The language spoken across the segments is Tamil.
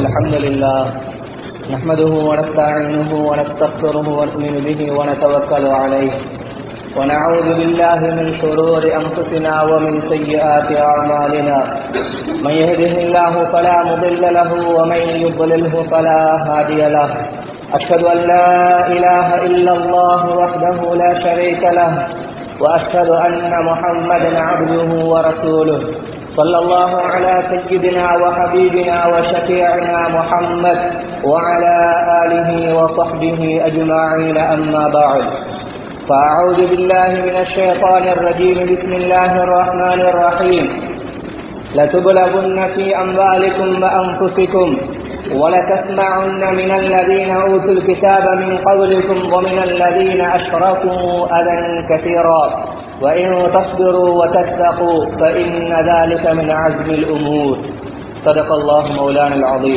الحمد لله نحمده ونستعينه ونستغفره ونؤمن به ونتوكل عليه ونعوذ بالله من شرور أنفسنا ومن سيئات أعمالنا من يهده الله فلا مضل له ومن يضلله فلا هادي له أشهد أن لا إله إلا الله وحده لا شريك له وأشهد أن محمدا عبده ورسوله صلى الله على سيدنا وحبيبنا وشفيعنا محمد وعلى آله وصحبه أجمعين أما بعد فأعوذ بالله من الشيطان الرجيم بسم الله الرحمن الرحيم لتبلغن في أموالكم وأنفسكم ولتسمعن من الذين أوتوا الكتاب من قبلكم ومن الذين أشركوا أذى كثيرا وإن تصبروا وتتقوا فإن ذلك من عزم الأمور صدق الله مولانا العظيم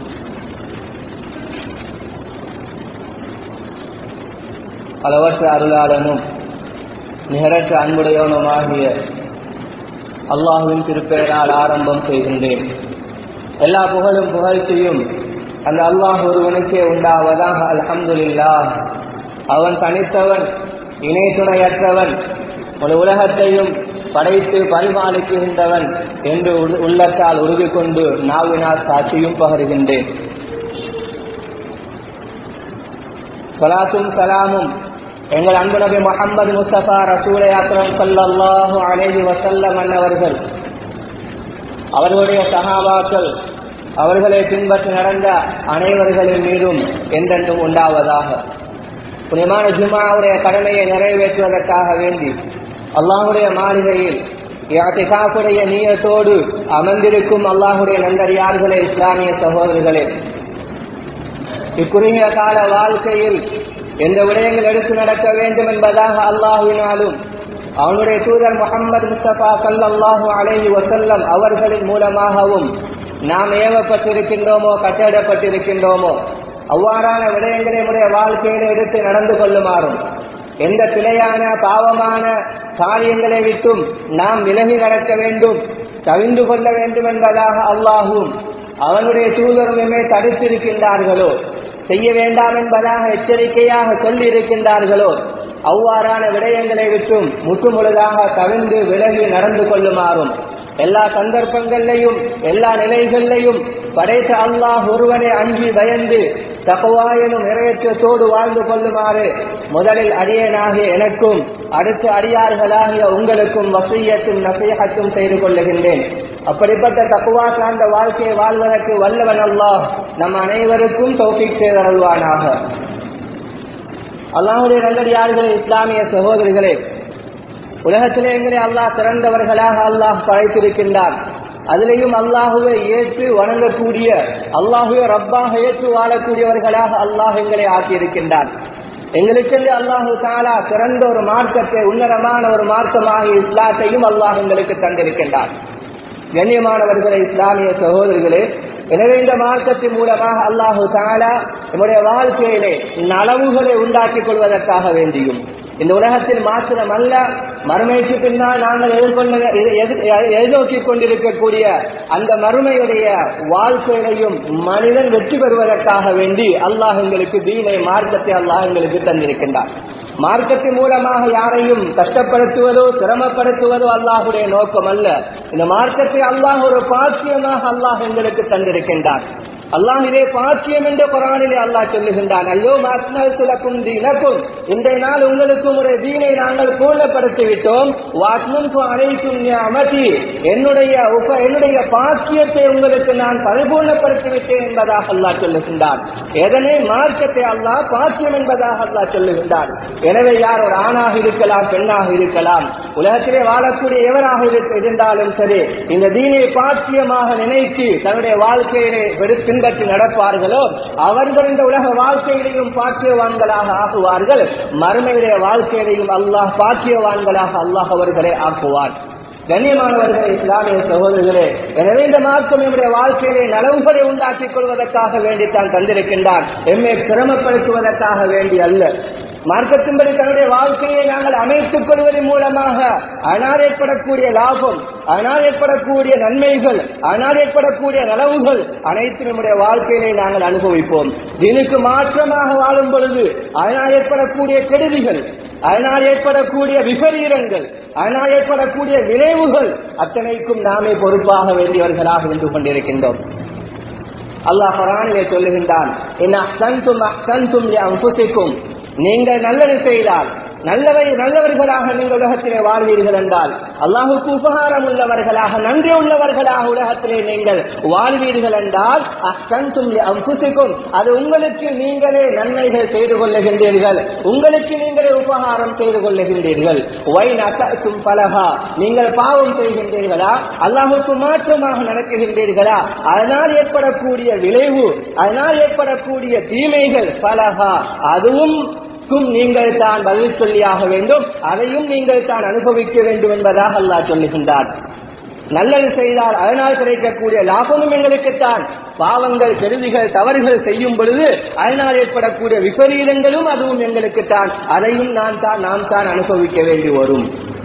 அளவற்ற அருளாளனும் நிகரற்ற அன்புடையவனுமாகிய அல்லாஹுவின் திருப்பெயரால் ஆரம்பம் செய்கின்றேன் எல்லா புகழும் புகழ்ச்சியும் அந்த அல்லாஹ் ஒருவனுக்கே உண்டாவதாக அல்ஹம்துலில்லா அவன் தனித்தவன் இணை துணையற்றவன் ஒரு உலகத்தையும் படைத்து பரிமாளிக்கின்றவன் என்று உள்ளத்தால் உறுதி கொண்டு நாவினால் சாட்சியும் பகருகின்றேன் சலாத்தும் சலாமும் எங்கள் அன்பு நபி முகமது முஸ்தபா ரசூலை அக்ரம் சல்லாஹு அலேஹி வசல்லம் அன்னவர்கள் அவர்களுடைய சகாபாக்கள் அவர்களை பின்பற்றி நடந்த அனைவர்களின் மீதும் என்றென்றும் உண்டாவதாக புனியமான ஜுமாவுடைய கடமையை நிறைவேற்றுவதற்காக வேண்டி அல்லாஹுடைய மாளிகையில் யாத்திகாப்புடைய நீயத்தோடு அமர்ந்திருக்கும் அல்லாஹுடைய நந்தரியார்களே இஸ்லாமிய சகோதரர்களே இக்குறுகிய கால வாழ்க்கையில் எந்த விடயங்கள் எடுத்து நடக்க வேண்டும் என்பதாக அல்லாஹுவினாலும் அவனுடைய தூதர் முகமது முஸ்தபா சல்லாஹூ அலேஹி வசல்லம் அவர்களின் மூலமாகவும் நாம் ஏவப்பட்டிருக்கின்றோமோ கட்டிடப்பட்டிருக்கின்றோமோ அவ்வாறான விடயங்களை நம்முடைய வாழ்க்கையில எடுத்து நடந்து கொள்ளுமாறும் எந்த பிழையான பாவமான காரியங்களை விட்டும் நாம் விலகி நடக்க வேண்டும் தவிந்து கொள்ள வேண்டும் என்பதாக அல்லாஹும் அவனுடைய தூதருமே தடுத்திருக்கின்றார்களோ செய்ய வேண்டாம் என்பதாக எச்சரிக்கையாக சொல்லி இருக்கின்றார்களோ அவ்வாறான விடயங்களை விட்டும் முற்றுமுழுதாக தவிர்ந்து விலகி நடந்து கொள்ளுமாறும் எல்லா சந்தர்ப்பங்களையும் எல்லா நிலைகளிலையும் படைத்த அல்லாஹ் ஒருவனை அஞ்சி பயந்து தகவாயனும் நிறைவேற்றத்தோடு வாழ்ந்து கொள்ளுமாறு முதலில் அடியனாகிய எனக்கும் அடுத்த அடியார்களாகிய உங்களுக்கும் வசையத்தும் நசையத்தும் செய்து கொள்ளுகின்றேன் அப்படிப்பட்ட தக்குவா சார்ந்த வாழ்க்கையை வாழ்வதற்கு வல்லவன் அல்லாஹ் நம் அனைவருக்கும் தௌபிக் செய்தருள்வானாக அல்லாஹுடைய நல்லடியார்களே இஸ்லாமிய சகோதரிகளே உலகத்திலே எங்களை அல்லாஹ் சிறந்தவர்களாக அல்லாஹ் படைத்திருக்கின்றான் அதிலேயும் அல்லாஹுவை ஏற்று வணங்கக்கூடிய அல்லாஹுவை ரப்பாக ஏற்று வாழக்கூடியவர்களாக அல்லாஹ் எங்களை ஆக்கியிருக்கின்றான் எங்களுக்கென்று அல்லாஹு தாலா சிறந்த ஒரு மார்க்கத்தை உன்னதமான ஒரு மார்க்கமாக இஸ்லாத்தையும் அல்லாஹ் எங்களுக்கு தந்திருக்கின்றான் கண்ணியமானவர்களே இஸ்லாமிய சகோதரிகளே எனவே இந்த மார்க்கத்தின் மூலமாக அல்லாஹு தாலா நம்முடைய வாழ்க்கையிலே நலவுகளை உண்டாக்கிக் கொள்வதற்காக வேண்டியும் இந்த உலகத்தில் மாத்திரம் அல்ல மறுமைக்கு பின்னால் நாங்கள் எதிர்கொள்ள எதிர்நோக்கிக் கொண்டிருக்கக்கூடிய அந்த மறுமையுடைய வாழ்க்கையிலையும் மனிதன் வெற்றி பெறுவதற்காக வேண்டி அல்லாஹ் எங்களுக்கு தீனை மார்க்கத்தை அல்லாஹ் எங்களுக்கு தந்திருக்கின்றார் மார்க்கத்தின் மூலமாக யாரையும் கஷ்டப்படுத்துவதோ சிரமப்படுத்துவதோ அல்லாஹுடைய நோக்கம் அல்ல இந்த மார்க்கத்தை அல்லாஹ் ஒரு பாக்கியமாக அல்லாஹ் எங்களுக்கு தந்திருக்கின்றார் அல்லாஹ் இதே பாக்கியம் என்ற குரானிலே அல்லாஹ் சொல்லுகின்றான் ஐயோ மாத்மல் துலக்கும் தீனக்கும் இன்றைய நாள் உங்களுக்கும் ஒரு தீனை நாங்கள் பூர்ணப்படுத்தி விட்டோம் வாட்மம் அனைத்தும் அமதி என்னுடைய உப என்னுடைய பாக்கியத்தை உங்களுக்கு நான் பரிபூர்ணப்படுத்தி விட்டேன் என்பதாக அல்லாஹ் சொல்லுகின்றான் எதனை மார்க்கத்தை அல்லாஹ் பாக்கியம் என்பதாக அல்லாஹ் சொல்லுகின்றான் எனவே யார் ஒரு ஆணாக இருக்கலாம் பெண்ணாக இருக்கலாம் உலகத்திலே வாழக்கூடிய எவராக இருந்தாலும் சரி இந்த தீனை பாக்கியமாக நினைத்து தன்னுடைய வாழ்க்கையிலே வெறுப்பின் பின்பற்றி நடப்பார்களோ அவர்கள் இந்த உலக வாழ்க்கையிலையும் பாக்கியவான்களாக ஆகுவார்கள் மறுமையுடைய வாழ்க்கையிலையும் அல்லாஹ் பாக்கியவான்களாக அல்லாஹ் அவர்களை ஆக்குவார் கண்ணியமானவர்களே இஸ்லாமிய சகோதரர்களே எனவே இந்த மார்க்கம் நம்முடைய வாழ்க்கையிலே நலவுகளை உண்டாக்கிக் கொள்வதற்காக வேண்டித்தான் தந்திருக்கின்றான் எம்மை சிரமப்படுத்துவதற்காக வேண்டி அல்ல மார்க்கத்தின்படி தன்னுடைய வாழ்க்கையை நாங்கள் அமைத்துக் கொள்வதன் மூலமாக அதனால் ஏற்படக்கூடிய லாபம் அதனால் ஏற்படக்கூடிய நன்மைகள் அதனால் ஏற்படக்கூடிய நலவுகள் அனைத்து நம்முடைய வாழ்க்கையிலே நாங்கள் அனுபவிப்போம் தினுக்கு மாற்றமாக வாழும் பொழுது அதனால் ஏற்படக்கூடிய கெடுதிகள் அதனால் ஏற்படக்கூடிய விபரீதங்கள் அதனால் ஏற்படக்கூடிய விளைவுகள் அத்தனைக்கும் நாமே பொறுப்பாக வேண்டியவர்களாக இருந்து கொண்டிருக்கின்றோம் அல்லாஹ் குரானிலே சொல்லுகின்றான் என்ன அஹ்சன்தும் அஹ்சன்தும் லி அன்ஃபுசிக்கும் நீங்கள் நல்லது செய்தால் நல்லவை நல்லவர்களாக நீங்கள் உலகத்திலே வாழ்வீர்கள் என்றால் அல்லாஹுக்கு உபகாரம் உள்ளவர்களாக நன்றி உள்ளவர்களாக உலகத்திலே நீங்கள் வாழ்வீர்கள் என்றால் அஹ்சன்தும் லி அன்ஃபுசிக்கும் அது உங்களுக்கு நீங்களே நன்மைகள் செய்து கொள்ளுகின்றீர்கள் உங்களுக்கு நீங்களே உபகாரம் செய்து கொள்ளுகின்றீர்கள் வைன் அசும் பலகா நீங்கள் பாவம் செய்கின்றீர்களா அல்லாஹுக்கு மாற்றமாக நடக்குகின்றீர்களா அதனால் ஏற்படக்கூடிய விளைவு அதனால் ஏற்படக்கூடிய தீமைகள் பலகா அதுவும் க்கும் நீங்கள் தான் பதில் சொல்லியாக வேண்டும் அதையும் நீங்கள் தான் அனுபவிக்க வேண்டும் என்பதாக அல்லாஹ் சொல்லுகின்றார் நல்லது செய்தால் அதனால் கிடைக்கக்கூடிய லாபமும் எங்களுக்குத்தான் பாவங்கள் கருவிகள் தவறுகள் செய்யும் பொழுது அதனால் ஏற்படக்கூடிய விபரீதங்களும் அதுவும் எங்களுக்குத்தான் அதையும் நான் தான் நாம் தான் அனுபவிக்க வேண்டி வரும்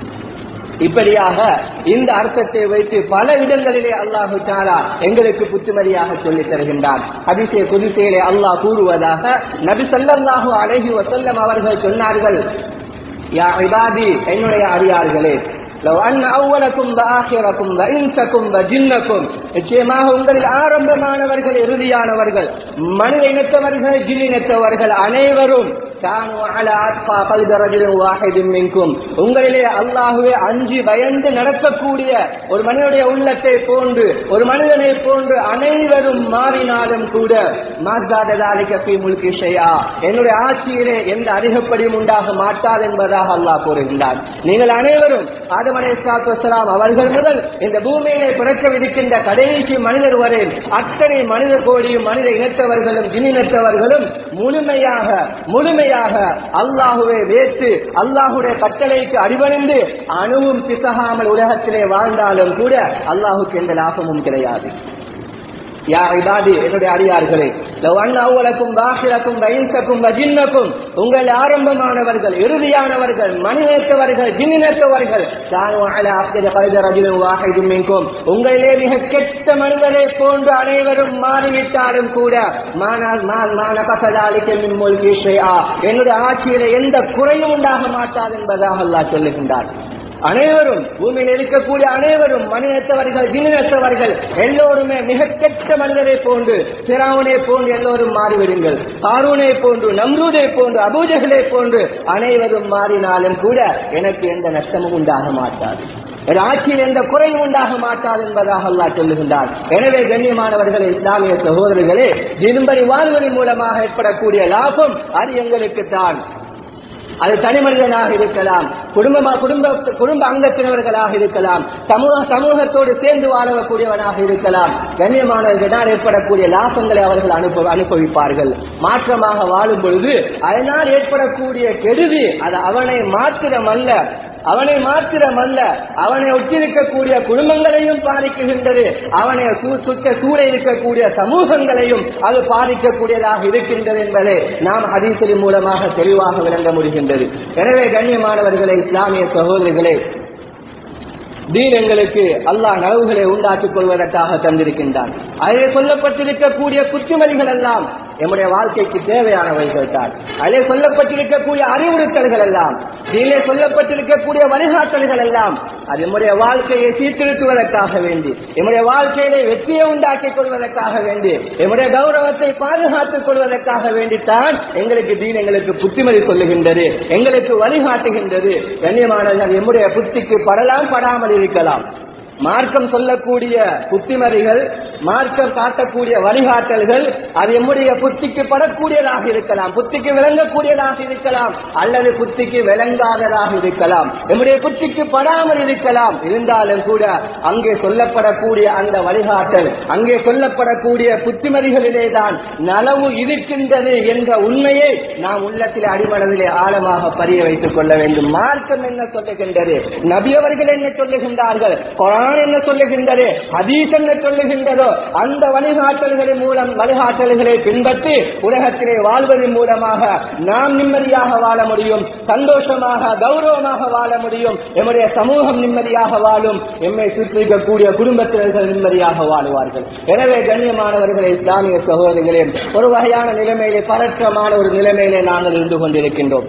இப்படியாக இந்த அர்த்தத்தை வைத்து பல இடங்களிலே அல்லாஹு தாலா எங்களுக்கு புத்துமதியாக சொல்லித் தருகின்றான் அதிசய குதிசையிலே அல்லாஹ் கூறுவதாக நபி ஸல்லல்லாஹு அலைஹி வஸல்லம் அவர்கள் சொன்னார்கள் யா இபாதி என்னுடைய அடியார்களே லவ் அன் அவ்வளக்கும் ஆகிரக்கும் இன்சக்கும் ஜின்னக்கும் நிச்சயமாக உங்களில் ஆரம்பமானவர்கள் இறுதியானவர்கள் மனித இனத்தவர்கள் ஜின் இனத்தவர்கள் அனைவரும் كانوا على أتقى قلب رجل واحد منكم உங்களிலே அல்லாஹுவே அஞ்சு பயந்து நடக்கக்கூடிய ஒரு மனிதனுடைய உள்ளத்தை போன்று ஒரு மனிதனை போன்று அனைவரும் மாறினாலும் கூட மாதாததாலிக்க முல்கி ஷையா என்னுடைய ஆட்சியிலே எந்த அதிகப்படியும் உண்டாக மாட்டாது என்பதாக அல்லாஹ் கூறுகின்றார் நீங்கள் அனைவரும் ஆதம் அலைஹிஸ்ஸலாம் அவர்கள் முதல் இந்த பூமியிலே பிறக்கவிருக்கின்ற கடைசி மனிதர் வரை அத்தனை மனித கோடியும் மனித இனத்தவர்களும் ஜினினத்தவர்களும் முழுமையாக முழுமையாக அல்லாஹுவை வேற்று அல்லாஹுடைய கட்டளைக்கு அடிபணிந்து அணுவும் பிசகாமல் உலகத்திலே வாழ்ந்தாலும் கூட அல்லாஹுக்கு எந்த லாபமும் கிடையாது யா இபாதி என்னுடைய அடியார்களே லவ் அன் அவ்வளக்கும் வாசிலக்கும் வயின்சக்கும் வஜின்னக்கும் உங்கள் ஆரம்பமானவர்கள் இறுதியானவர்கள் மணிநேற்றவர்கள் ஜின்னினத்தவர்கள் வாகிதும் உங்களிலே மிக கெட்ட மனிதரை போன்று அனைவரும் மாறிவிட்டாலும் கூட என்னுடைய ஆட்சியில எந்த குறையும் உண்டாக மாட்டாது என்பதாக அல்லாஹ் சொல்லுகின்றார் அனைவரும் பூமியில் இருக்கக்கூடிய அனைவரும் மனிதத்தவர்கள் ஜினினத்தவர்கள் எல்லோருமே மிக கெட்ட மனிதரை போன்று சிராவனை போன்று எல்லோரும் மாறிவிடுங்கள் காரூனை போன்று நம்ரூதை போன்று அபூஜகளை போன்று அனைவரும் மாறினாலும் கூட எனக்கு எந்த நஷ்டமும் உண்டாக மாட்டாது என் ஆட்சியில் எந்த குறையும் உண்டாக மாட்டாது என்பதாக அல்லாஹ் சொல்லுகின்றார் எனவே கண்ணியமானவர்களே இஸ்லாமிய சகோதரர்களே தினம்பரி வாழ்வதன் மூலமாக ஏற்படக்கூடிய லாபம் அது எங்களுக்கு தான் அது தனி மனிதனாக இருக்கலாம் குடும்பமா குடும்ப குடும்ப அங்கத்தினர்களாக இருக்கலாம் சமூக சமூகத்தோடு சேர்ந்து வாழக்கூடியவனாக இருக்கலாம் கண்ணியமானவர்களால் ஏற்படக்கூடிய லாபங்களை அவர்கள் அனுப்ப அனுபவிப்பார்கள் மாற்றமாக வாழும் பொழுது அதனால் ஏற்படக்கூடிய கெடுதி அது அவனை மாத்திரமல்ல அவனை மாத்திரமல்ல அவனை ஒட்டிருக்கக்கூடிய குடும்பங்களையும் பாதிக்குகின்றது அவனை சு- சுற்ற சூழ இருக்கக்கூடிய சமூகங்களையும் அது பாதிக்கக்கூடியதாக இருக்கின்றது என்பதை நாம் ஹதீசரின் மூலமாக தெளிவாக விளங்க முடிகின்றது எனவே கண்ணியமானவர்களே இஸ்லாமிய சகோதரிகளே தீன் எங்களுக்கு அல்லாஹ் நலவுகளை உண்டாக்கிக் கொள்வதற்காக தந்திருக்கின்றான் அதிலே சொல்லப்பட்டிருக்கக்கூடிய புத்திமதிகள் எல்லாம் எம்முடைய வாழ்க்கைக்கு தேவையானவைகள் தான் அதிலே சொல்லப்பட்டிருக்கக்கூடிய அறிவுறுத்தல்கள் எல்லாம் இதிலே சொல்லப்பட்டிருக்கக்கூடிய வழிகாட்டல்கள் எல்லாம் அது எம்முடைய வாழ்க்கையை சீர்திருத்துவதற்காக வேண்டி எம்முடைய வாழ்க்கையிலே வெற்றியை உண்டாக்கிக் கொள்வதற்காக வேண்டி எம்முடைய கௌரவத்தை பாதுகாத்துக் கொள்வதற்காக வேண்டித்தான் எங்களுக்கு தீன் எங்களுக்கு புத்திமதி சொல்லுகின்றது எங்களுக்கு வழிகாட்டுகின்றது கண்ணியமானவர்கள் எம்முடைய புத்திக்கு படலாம் படாமல் இருக்கலாம் மார்க்கம் சொல்லக்கூடிய புத்திமதிகள் மார்க்கம் காட்டக்கூடிய வழிகாட்டல்கள் அது எம்முடைய புத்திக்கு படக்கூடியதாக இருக்கலாம் புத்திக்கு விளங்கக்கூடியதாக இருக்கலாம் அல்லது புத்திக்கு விளங்காததாக இருக்கலாம் எம்முடைய புத்திக்கு படாமல் இருக்கலாம் இருந்தாலும் கூட அங்கே சொல்லப்படக்கூடிய அந்த வழிகாட்டல் அங்கே சொல்லப்படக்கூடிய புத்திமதிகளிலே தான் நலவு இருக்கின்றது என்ற உண்மையை நாம் உள்ளத்திலே அடிமனதிலே ஆழமாக பதிய வைத்துக் கொள்ள வேண்டும் மார்க்கம் என்ன சொல்லுகின்றது நபி அவர்கள் என்ன சொல்லுகின்றார்கள் குரான் என்ன சொல்லுகின்றது ஹதீஸ் என்ன சொல்லுகின்றதோ அந்த வழிகாட்டல்களின் மூலம் வழிகாட்டல்களை பின்பற்றி உலகத்திலே வாழ்வதன் மூலமாக நாம் நிம்மதியாக வாழ முடியும் சந்தோஷமாக கௌரவமாக வாழ முடியும் எம்முடைய சமூகம் நிம்மதியாக வாழும் எம்மை சுற்றி இருக்கக்கூடிய குடும்பத்தினர்கள் நிம்மதியாக வாழுவார்கள் எனவே கண்ணியமானவர்களே இஸ்லாமிய சகோதரிகளே ஒரு வகையான நிலைமையிலே பதற்றமான ஒரு நிலைமையிலே நாங்கள் இருந்து கொண்டிருக்கின்றோம்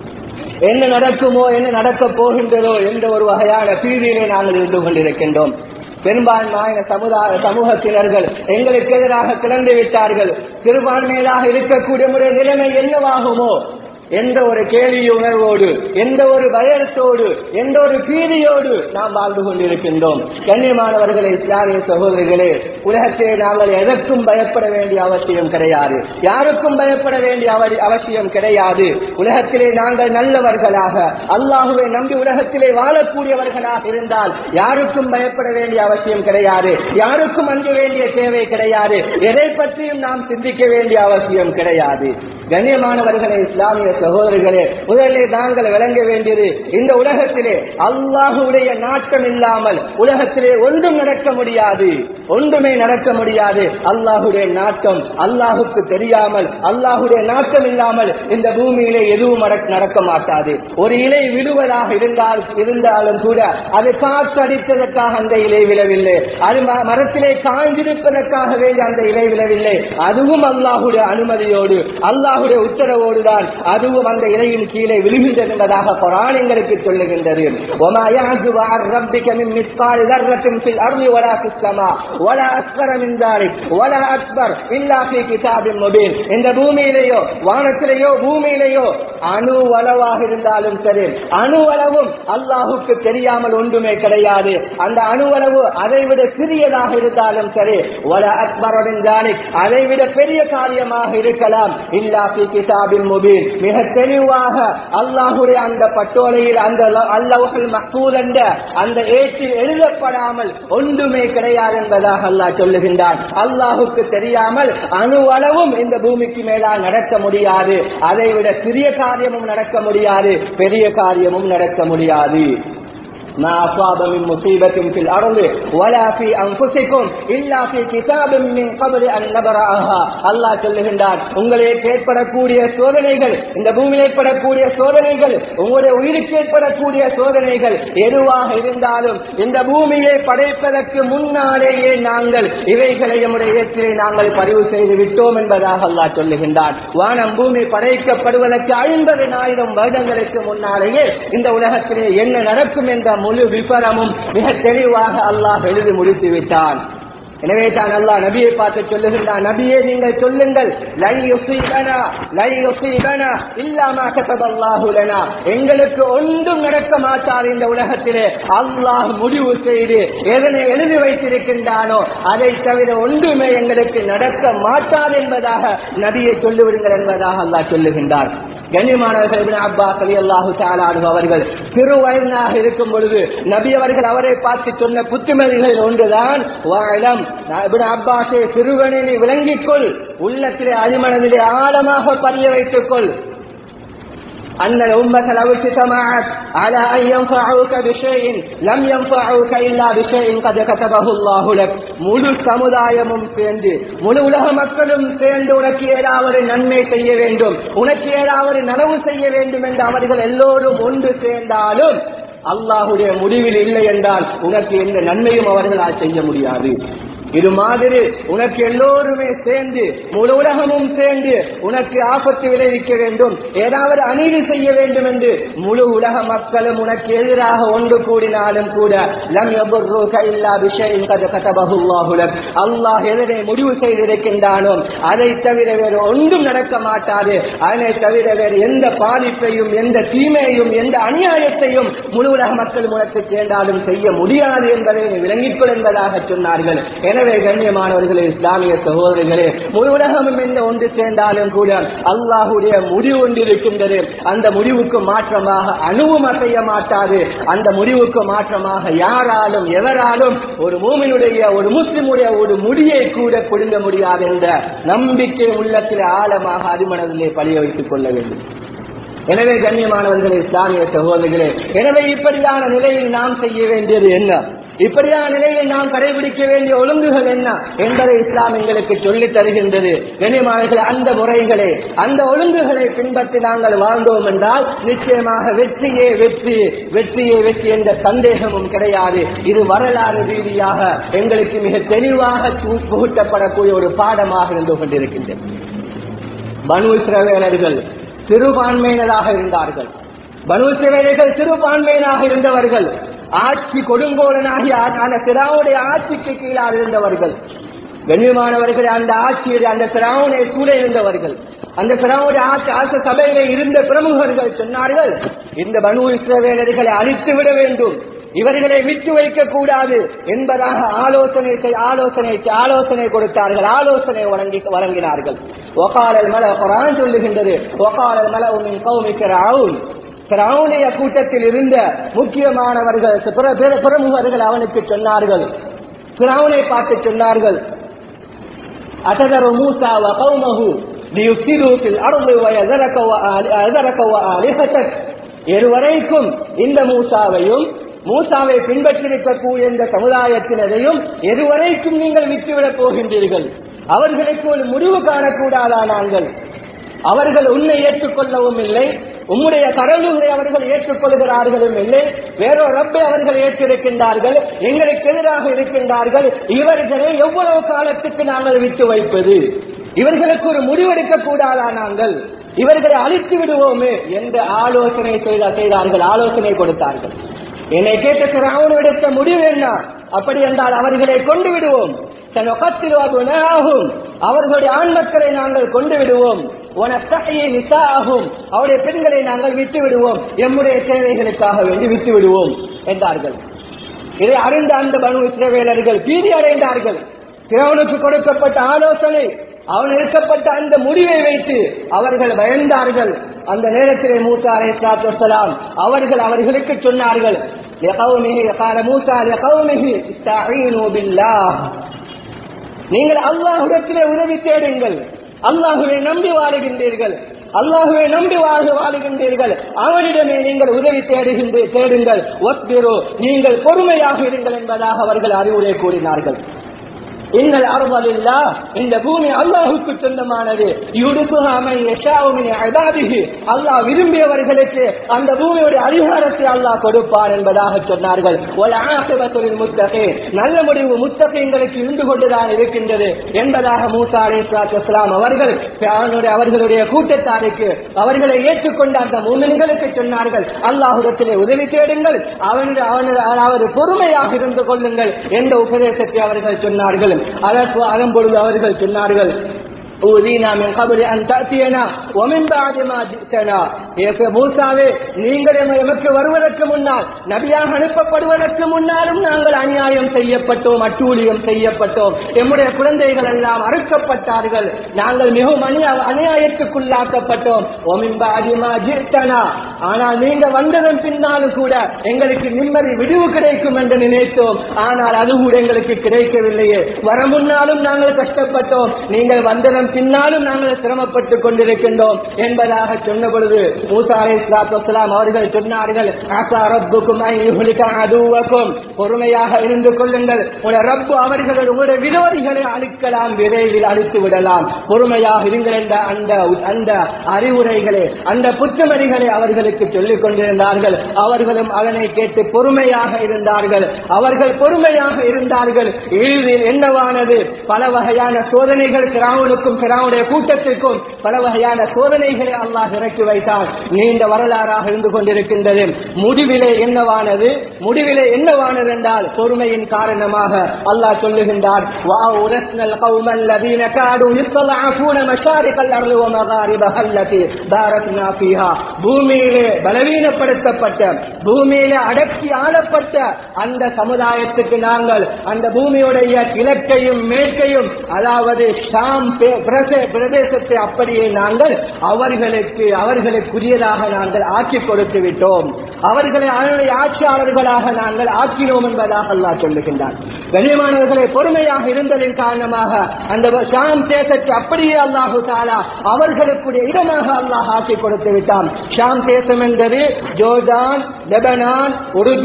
என்ன நடக்குமோ என்ன நடக்கப் போகின்றதோ என்ற ஒரு வகையான பீதியிலே நாங்கள் இருந்து கொண்டிருக்கின்றோம் பெரும்பான்மையான சமுதாய சமூகத்தினர்கள் எங்களுக்கு எதிராக கிளந்து விட்டார்கள் சிறுபான்மையிலாக இருக்கக்கூடிய நம்முடைய நிலைமை என்னவாகுமோ எந்த ஒரு கேள்வி உணர்வோடு எந்த ஒரு பயத்தோடு எந்த ஒரு பீதியோடு நாம் வாழ்ந்து கொண்டிருக்கின்றோம் கண்ணியமானவர்களே இஸ்லாமிய சகோதரிகளே உலகத்தை நாங்கள் எதற்கும் பயப்பட வேண்டிய அவசியம் கிடையாது யாருக்கும் பயப்பட வேண்டிய அவ- அவசியம் கிடையாது உலகத்திலே நாங்கள் நல்லவர்களாக அல்லாஹுவை நம்பி உலகத்திலே வாழக்கூடியவர்களாக இருந்தால் யாருக்கும் பயப்பட வேண்டிய அவசியம் கிடையாது யாருக்கும் அஞ்ச வேண்டிய தேவை கிடையாது எதை பற்றியும் நாம் சிந்திக்க வேண்டிய அவசியம் கிடையாது கண்ணியமானவர்களே இஸ்லாமிய சகோதரர்களே முதலில் நாங்கள் விளங்க வேண்டியது இந்த உலகத்திலே அல்லாஹுடைய நாட்டம் இல்லாமல் உலகத்திலே ஒன்றும் நடக்க முடியாது ஒன்றுமே நடக்க முடியாது அல்லாஹுடைய நாட்டம் அல்லாஹுக்கு தெரியாமல் அல்லாஹுடைய நாட்டம் இல்லாமல் இந்த பூமியிலே எதுவும் நடக்க- நடக்க மாட்டாது ஒரு இலை விழுவதாக இருந்தால் இருந்தாலும் கூட அது காற்றடித்ததற்காக அந்த இலை விழவில்லை அது ம- மரத்திலே காய்ந்திருப்பதற்காக வேண்டி அந்த இலை விழவில்லை அதுவும் அல்லாஹுடைய அனுமதியோடு அல்லாஹுடைய உத்தரவோடு தான் அதுவும் அந்த இலையின் கீழே விழுகின்றது என்பதாக குரான் எங்களுக்கு சொல்லுகின்றது وَمَا يَعْزُبُ عَنْ رَبِّكَ مِنْ مِثْقَالِ ذَرَّةٍ فِي الْأَرْضِ وَلَا فِي السَّمَاءِ وَلَا أَصْغَرَ مِنْ ذَلِكَ وَلَا أَكْبَرَ إِلَّا فِي كِتَابٍ مُبِينٍ இந்த பூமியிலேயோ வானத்திலேயோ பூமியிலேயோ அணு அளவாக இருந்தாலும் சரி அணு அளவும் அல்லாஹுக்கு தெரியாமல் ஒன்றுமே கிடையாது அந்த அணு அளவு அதை விட சிறியதாக இருந்தாலும் சரி வல அக்பரின் ஜாலிக் அதை விட பெரிய காரியமாக இருக்கலாம் இல்லா ஃபி கிதாபின் முபீன் மிக தெளிவாக அல்லாஹுடைய அந்த பட்டோலையில் அந்த அல்லாஹுல் மஹ்பூத் என்ற அந்த ஏற்றில் எழுதப்படாமல் ஒன்றுமே கிடையாது என்பதாக அல்லாஹ் சொல்லுகின்றான் அல்லாஹுக்கு தெரியாமல் அணு அளவும் இந்த பூமிக்கு மேலால் நடக்க முடியாது அதை விட சிறிய காரியமும் நடக்க முடியாது பெரிய காரியமும் நடக்க முடியாது ما أصاب من مصيبة في الأرض ولا في أنفسكم إلا في كتاب من قبل أن نبرأها الله சொல்லுகின்றார் உங்களுக்கு ஏற்படக்கூடிய சோதனைகள் இந்த பூமியில் ஏற்படக்கூடிய சோதனைகள் உங்களுடைய உயிருக்கு ஏற்படக்கூடிய சோதனைகள் எதுவாக இருந்தாலும் இந்த பூமியை படைப்பதற்கு முன்னாலேயே நாங்கள் இவைகளை நம்முடைய ஏற்றிலே நாங்கள் பதிவு செய்து விட்டோம் என்பதாக அல்லாஹ் சொல்லுகின்றார் வானம் பூமி படைக்கப்படுவதற்கு ஐம்பது ஆயிரம் வருடங்களுக்கு முன்னாலேயே இந்த உலகத்திலே என்ன நடக்கும் என்ற முழு விபரமும் மிக தெளிவாக அல்லாஹ் எழுதி முடித்து விட்டான் எனவே தான் அல்லாஹ் நபியை பார்த்து சொல்லுகின்றான் நபியே நீங்கள் சொல்லுங்கள் லை யுஸீபனா லை யுஸீபனா இல்லா மா கதபல்லாஹு லனா எங்களுக்கு ஒன்றும் நடக்க மாட்டார் இந்த உலகத்திலே அல்லாஹ் முடிவு செய்து எதனை எழுதி வைத்திருக்கின்றானோ அதை தவிர ஒன்றுமே எங்களுக்கு நடக்க மாட்டார் என்பதாக நபியை சொல்லிவிடுங்கள் என்பதாக அல்லாஹ் சொல்லுகின்றார் கண்ணியமானவர்கள் இப்னு அப்பாஸ் ரலியல்லாஹு தஆலா அன்ஹு அவர்கள் சிறு வயதாக இருக்கும் பொழுது நபி அவர்கள் அவரை பார்த்து சொன்ன புத்திமதிகளில் ஒன்றுதான் வாழம் இப்னு அப்பாஸே சிறுவனில் விளங்கிக் கொள் உள்ளத்திலே அடிமனதிலே ஆழமாக பதிய வைத்துக் கொள் أن الأمة لو اجتمعت على أن ينفعوك بشيء لم ينفعوك إلا بشيء قد كتبه الله لك முழு சமுதாயமும் சேர்ந்து முழு உலக மக்களும் சேர்ந்து உனக்கு ஏதாவது நன்மை செய்ய வேண்டும் உனக்கு ஏதாவது நனவு செய்ய வேண்டும் என்று அவர்கள் எல்லோரும் ஒன்று சேர்ந்தாலும் அல்லாஹுடைய முடிவில் இல்லை என்றால் உனக்கு எந்த நன்மையும் அவர்களால் செய்ய முடியாது இது மாதிரி உனக்கு எல்லோருமே சேர்ந்து முழு உலகமும் சேர்ந்து உனக்கு ஆபத்து விளைவிக்க வேண்டும் ஏதாவது அநீதி செய்ய வேண்டும் என்று முழு உலக மக்களும் உனக்கு எதிராக ஒன்று கூடினாலும் கூட லம் யபுர்ருக இல்லா பிஷைஇன் கத் கதபஹு அல்லாஹு லக். அல்லாஹ் எதனை முடிவு செய்திருக்கின்றானோ அதை தவிர வேறு ஒன்றும் நடக்க மாட்டாது அதனை தவிர வேறு எந்த பாதிப்பையும் எந்த தீமையையும் எந்த அநியாயத்தையும் முழு உலக மக்கள் உனக்கு சேர்ந்தாலும் செய்ய முடியாது என்பதை நீ விளங்கிக் கொள் என்பதாக சொன்னார்கள் எனவே கண்ணியமானவர்களே இஸ்லாமிய சகோதரர்களே முழு உலகமும் எந்த ஒன்று சேர்ந்தாலும் கூட அல்லாஹுடைய முடிவு ஒன்று இருக்கின்றது அந்த முடிவுக்கு மாற்றமாக அணுவும் அசைய மாட்டாது அந்த முடிவுக்கு மாற்றமாக யாராலும் எவராலும் ஒரு மூமினுடைய ஒரு முஸ்லிமுடைய ஒரு முடியை கூட பிடுங்க முடியாது என்ற நம்பிக்கை உள்ளத்தில் ஆழமாக அடிமனதிலே பழிய வைத்துக் கொள்ள வேண்டும் எனவே கண்ணியமானவர்களே இஸ்லாமிய சகோதரர்களே எனவே இப்படியான நிலையில் நாம் செய்ய வேண்டியது என்ன இப்படியான நிலையில் நாம் கடைபிடிக்க வேண்டிய ஒழுங்குகள் என்ன என்பதை இஸ்லாம் எங்களுக்கு சொல்லித் தருகின்றது கண்ணியமானவர்களே அந்த முறைகளை அந்த ஒழுங்குகளை பின்பற்றி நாங்கள் வாழ்ந்தோம் என்றால் நிச்சயமாக வெற்றியே வெற்றி வெற்றியே வெற்றி என்ற சந்தேகமும் கிடையாது இது வரலாறு ரீதியாக எங்களுக்கு மிக தெளிவாக பு- புகுட்டப்படக்கூடிய ஒரு பாடமாக இருந்து கொண்டிருக்கின்றது பனு இஸ்ரவேலர்கள் சிறுபான்மையினராக இருந்தார்கள் பனு இஸ்ரவேலர்கள் சிறுபான்மையினராக இருந்தவர்கள் ஆட்சி கொடுங்கோலனாகி ஆ- அந்த திராவுடைய ஆட்சிக்கு கீழாக இருந்தவர்கள் கண்ணியமானவர்கள் அந்த ஆட்சியில் அந்த திராவுடைய சூழ இருந்தவர்கள் அந்த திராவுடைய ஆட்சி ஆட்சி சபையில இருந்த பிரமுகர்கள் சொன்னார்கள் இந்த பனு இஸ்ரவேலர்களை அழித்து விட வேண்டும் இவர்களை விட்டு வைக்க கூடாது என்பதாக ஆலோசனை செய்- ஆலோசனை ஆலோசனை கொடுத்தார்கள் ஆலோசனை வழங்கி வழங்கினார்கள் ஒகாலல் மல குரான் சொல்லுகின்றது ஒகாலல் மல உமின் கௌமிக்கிற பிறவுடைய கூட்டத்தில் இருந்த முக்கியமானவர்கள் பிற- பிற- பிரமுகர்கள் அவனுக்கு சொன்னார்கள் பிறவுனை பார்த்து சொன்னார்கள் أتذر موسى وقومه ليفسدوا في الأرض ويذرك وآل- ويذرك وآلهتك இருவரைக்கும் இந்த மூசாவையும் மூசாவை பின்பற்றிருக்கக்கூடிய இந்த சமுதாயத்தினரையும் எதுவரைக்கும் நீங்கள் விட்டுவிடப் போகின்றீர்கள் அவர்களுக்கு ஒரு முடிவு காணக்கூடாதா நாங்கள் அவர்கள் உன்னை ஏற்றுக்கொள்ளவும் இல்லை உம்முடைய கடவுள்களை அவர்கள் ஏற்றுக்கொள்கிறார்களும் இல்லை வேறொரு ரப்பை அவர்கள் ஏற்றிருக்கின்றார்கள் எங்களுக்கு எதிராக இருக்கின்றார்கள் இவர்களை எவ்வளவு காலத்துக்கு நாங்கள் விட்டு வைப்பது இவர்களுக்கு ஒரு முடிவெடுக்க கூடாதா நாங்கள் இவர்களை அழித்து விடுவோமே என்ற ஆலோசனை செய்த- செய்தார்கள் ஆலோசனை கொடுத்தார்கள் என்னை கேட்ட சிறாவனிடத்த முடிவு என்ன அப்படி என்றால் அவர்களை கொண்டு விடுவோம் தன் ஆகும் அவர்களுடைய ஆண் மக்களை நாங்கள் கொண்டு விடுவோம் உனக்கையை நிசாகும் அவருடைய பெண்களை நாங்கள் விட்டு விடுவோம் எம்முடைய தேவைகளுக்காக வேண்டி விட்டு விடுவோம் என்றார்கள் இதை அறிந்த அந்த பனு இஸ்ரவேலர்கள் பீதி அடைந்தார்கள் பிறவனுக்கு கொடுக்கப்பட்ட ஆலோசனை அவன் எடுக்கப்பட்ட அந்த முடிவை வைத்து அவர்கள் பயந்தார்கள் அந்த நேரத்திலே மூசா அலைஹிஸ்ஸலாம் அவர்கள் அவர்களுக்கு சொன்னார்கள் لقومه قال موسى لقومه استعينوا بالله நீங்கள் அல்லாஹ்விடத்திலே உதவி தேடுங்கள் அல்லாஹுவை நம்பி வாழுகின்றீர்கள் அல்லாஹுவை நம்பி வாழ்க வாழுகின்றீர்கள் அவனிடமே நீங்கள் உதவி தேடுகின்ற தேடுங்கள் ஒத்திரோ நீங்கள் பொறுமையாக இருங்கள் என்பதாக அவர்கள் அறிவுரை கூறினார்கள் இன்னல் அருவலில்லா இந்த பூமி அல்லாஹுக்கு சொந்தமானது யுடுசுஹா மன் யஷாஉ மின் இபாதிஹி அல்லாஹ் விரும்பியவர்களுக்கு அந்த பூமியுடைய அதிகாரத்தை அல்லாஹ் கொடுப்பார் என்பதாக சொன்னார்கள் வல் ஆகிபத்து லில் முத்தகீன் நல்ல முடிவு முத்தகீன்களுக்கு இருந்து கொண்டுதான் இருக்கின்றது என்பதாக மூசா அலைஹிஸ்ஸலாத்து வஸ்ஸலாம் அவர்கள் அவனுடைய அவர்களுடைய கூட்டத்தாருக்கு அவர்களை ஏற்றுக்கொண்ட அந்த மூமின்களுக்கு சொன்னார்கள் அல்லாஹ்விடத்திலே உதவி தேடுங்கள் அவனுடைய அவனுடைய அதாவது பொறுமையாக இருந்து கொள்ளுங்கள் என்ற உபதேசத்தை அவர்கள் சொன்னார்கள் அதற்கு அதன் பொழுது அவர்கள் சொன்னார்கள் ஊதீனா மின் கபலி அன் தஅத்தியனா வமின் பஅதி மா ஜித்தனா ஏக மூசாவே நீங்கள் எம- எமக்கு வருவதற்கு முன்னால் நபியாக அனுப்பப்படுவதற்கு முன்னாலும் நாங்கள் அநியாயம் செய்யப்பட்டோம் அட்டூழியம் செய்யப்பட்டோம் எம்முடைய குழந்தைகள் எல்லாம் அறுக்கப்பட்டார்கள் நாங்கள் மிகவும் அநியா அநியாயத்துக்குள்ளாக்கப்பட்டோம் ஒமின் பஅதி மா ஜித்தனா ஆனால் நீங்க வந்ததன் பின்னாலும் கூட எங்களுக்கு நிம்மதி விடுவு கிடைக்கும் என்று நினைத்தோம் ஆனால் அது கூட எங்களுக்கு கிடைக்கவில்லையே வர முன்னாலும் நாங்கள் கஷ்டப்பட்டோம் நீங்கள் வந்ததன் பின்னாலும் நாங்கள் சிரமப்பட்டுக் கொண்டிருக்கின்றோம் என்பதாக சொன்ன பொழுது மூசா அலைஹிஸ்ஸலாத்து வஸ்ஸலாம் அவர்கள் சொன்னார்கள் ஆசா ரப்புக்கும் ஐ யுஹ்லிக அதுவக்கும் பொறுமையாக இருந்து கொள்ளுங்கள் உடைய ரப்பு அவர்கள் உங்களுடைய விரோதிகளை அழிக்கலாம் விரைவில் அழித்து விடலாம் பொறுமையாக இருங்கள் என்ற அந்த அந்த அறிவுரைகளை அந்த புத்தமதிகளை அவர்களுக்கு சொல்லிக் கொண்டிருந்தார்கள் அவர்களும் அதனை கேட்டு பொறுமையாக இருந்தார்கள் அவர்கள் பொறுமையாக இருந்தார்கள் இறுதியில் என்னவானது பல வகையான சோதனைகள் கிராமனுக்கும் கிராமுடைய கூட்டத்திற்கும் பல வகையான சோதனைகளை அல்லாஹ் இறக்கி வைத்தார் நீண்ட வரலாறாக இருந்து கொண்டிருக்கின்றது முடிவிலே என்னவானது முடிவிலே என்னவானது என்றால் பொறுமையின் காரணமாக அல்லாஹ் சொல்லுகின்றார் وَأَوْرَثْنَا الْقَوْمَ الَّذِينَ كَانُوا يَسْتَضْعَفُونَ مَشَارِقَ الْأَرْضِ وَمَغَارِبَهَا الَّتِي بَارَكْنَا فِيهَا பூமியிலே பலவீனப்படுத்தப்பட்ட பூமியிலே அடக்கி ஆளப்பட்ட அந்த சமுதாயத்துக்கு நாங்கள் அந்த பூமியுடைய கிழக்கையும் மேற்கையும் அதாவது ஷாம் பே- பிரதே- பிரதேசத்தை அப்படியே நாங்கள் அவர்களுக்கு அவர்களுக்குரியதாக நாங்கள் ஆக்கி கொடுத்து விட்டோம் அவர்களை அவருடைய ஆட்சியாளர்களாக நாங்கள் ஆக்கினோம் என்பதாக அல்லாஹ் சொல்லுகின்றார் கண்ணியமானவர்களை பொறுமையாக இருந்ததின் காரணமாக அந்த ஷாம் தேசத்தை அப்படியே அல்லாஹு தாலா அவர்களுக்குரிய இடமாக அல்லாஹ் ஆக்கி கொடுத்து விட்டான் ஷாம் தேசம் என்பது ஜோர்டான் லெபனான் உருதுன்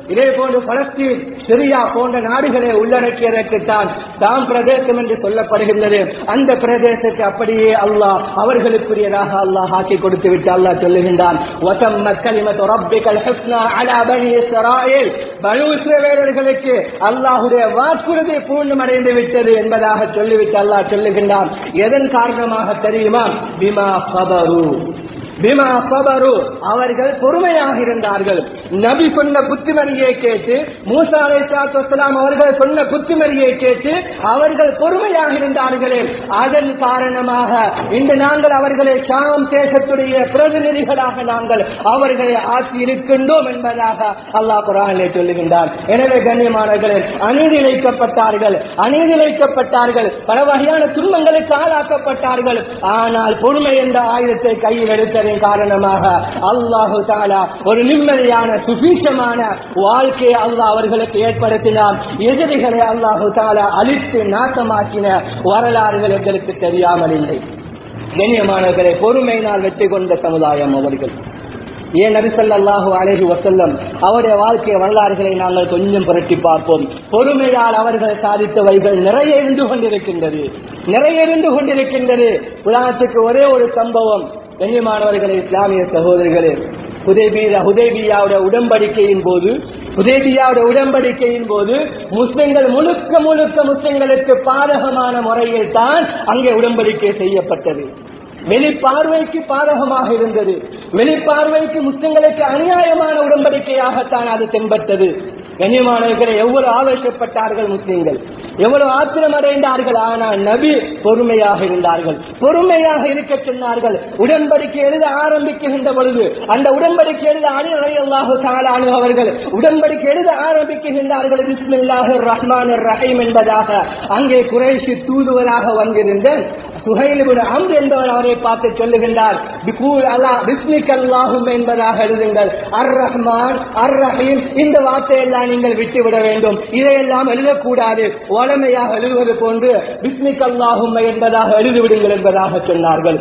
இதே போன்று பலஸ்தீன் சிரியா போன்ற நாடுகளை உள்ளடக்கியதற்குத்தான் தாம் பிரதேசம் என்று சொல்லப்படுகின்றது அந்த பிரதேசத்தை அப்படியே அல்லாஹ் அவர்களுக்குரியதாக அல்லாஹ் ஆக்கி கொடுத்து விட்டு அல்லாஹ் சொல்லுகின்றான் وَتَمَّتْ كَلِمَةُ رَبِّكَ الْحُسْنَى عَلَى بَنِي إِسْرَائِيلَ பனு இஸ்ரவேலர்களுக்கு அல்லாஹ்வுடைய வாக்குறுதி பூர்ணமடைந்து விட்டது என்பதாக சொல்லிவிட்டு அல்லாஹ் சொல்லுகின்றான் எதன் காரணமாக தெரியுமா பிமா சபரு பிமா சபரு அவர்கள் பொறுமையாக இருந்தார்கள் நபி சொன்ன புத்திமதியை கேட்டு மூசா அலைஹிஸ்ஸலாத்து வஸ்ஸலாம் அவர்கள் சொன்ன புத்திமதியை கேட்டு அவர்கள் பொறுமையாக இருந்தார்களே அதன் காரணமாக இன்று நாங்கள் அவர்களை ஷாம் தேசத்துடைய பிரதிநிதிகளாக நாங்கள் அவர்களை ஆக்கி இருக்கின்றோம் என்பதாக அல்லாஹ் குரானிலே சொல்லுகின்றார் எனவே கண்ணியமானவர்களே அநீதிழைக்கப்பட்டார்கள் அநீதிழைக்கப்பட்டார்கள் பல வகையான துன்பங்களுக்கு ஆளாக்கப்பட்டார்கள் ஆனால் பொறுமை என்ற ஆயுதத்தை கையில் எடுத்ததன் காரணமாக அல்லாஹு தாலா ஒரு நிம்மதியான சுபீஷமான வாழ்க்கையை அல்லாஹ் அவர்களுக்கு ஏற்படுத்தினார் எதிரிகளை அல்லாஹு தாலா அழித்து நாசமாக்கின வரலாறுகள் எங்களுக்கு தெரியாமல் இல்லை கண்ணியமானவர்களை பொறுமையினால் வெற்றி கொண்ட சமுதாயம் அவர்கள் ஏன் நபிசல்லாஹு அலைஹி வசல்லம் அவருடைய வாழ்க்கை வரலாறுகளை நாங்கள் கொஞ்சம் புரட்டி பார்ப்போம் பொறுமையால் அவர்கள் சாதித்தவைகள் நிறைய இருந்து கொண்டிருக்கின்றது நிறைய இருந்து கொண்டிருக்கின்றது உதாரணத்துக்கு ஒரே ஒரு சம்பவம் கண்ணியமானவர்களே இஸ்லாமிய சகோதரிகளே ஹுதேபியா ஹுதேபியாவுடைய உடன்படிக்கையின் போது ஹுதேபியாவுடைய உடன்படிக்கையின் போது முஸ்லிம்கள் முழுக்க முழுக்க முஸ்லிம்களுக்கு பாதகமான முறையில் தான் அங்கே உடன்படிக்கை செய்யப்பட்டது வெளிப்பார்வைக்கு பாதகமாக இருந்தது வெளிப்பார்வைக்கு முஸ்லிம்களுக்கு அநியாயமான உடன்படிக்கையாகத்தான் அது தென்பட்டது கண்ணியமானவர்களை எவ்வளவு ஆவேசப்பட்டார்கள் முஸ்லிம்கள் எவ்வளவு ஆத்திரம் அடைந்தார்கள் ஆனால் நபி பொறுமையாக இருந்தார்கள் பொறுமையாக இருக்க சொன்னார்கள் உடன்படிக்கை எழுத ஆரம்பிக்கின்ற பொழுது அந்த உடன்படிக்கை எழுத அணி அல்லாஹு தாலானு அவர்கள் உடன்படிக்கை எழுத ஆரம்பிக்கின்றார்கள் பிஸ்மில்லாஹு ரஹ்மான் ரஹீம் என்பதாக அங்கே குறைஷி தூதுவராக வந்திருந்த சுஹைலிபுன் அம்ர் என்பவர் அவரை பார்த்து சொல்லுகின்றார் பிகூல் அல்லாஹ் பிஸ்மிக் அல்லாஹும் என்பதாக எழுதுங்கள் அர் ரஹ்மான் அர் ரஹீம் இந்த வார்த்தையெல்லாம் நீங்கள் விட்டுவிட வேண்டும் இதையெல்லாம் எழுதக்கூடாது வளமையாக எழுதுவது போன்று பிஸ்மிக் அல்லாஹும் என்பதாக எழுதிவிடுங்கள் என்பதாக சொன்னார்கள்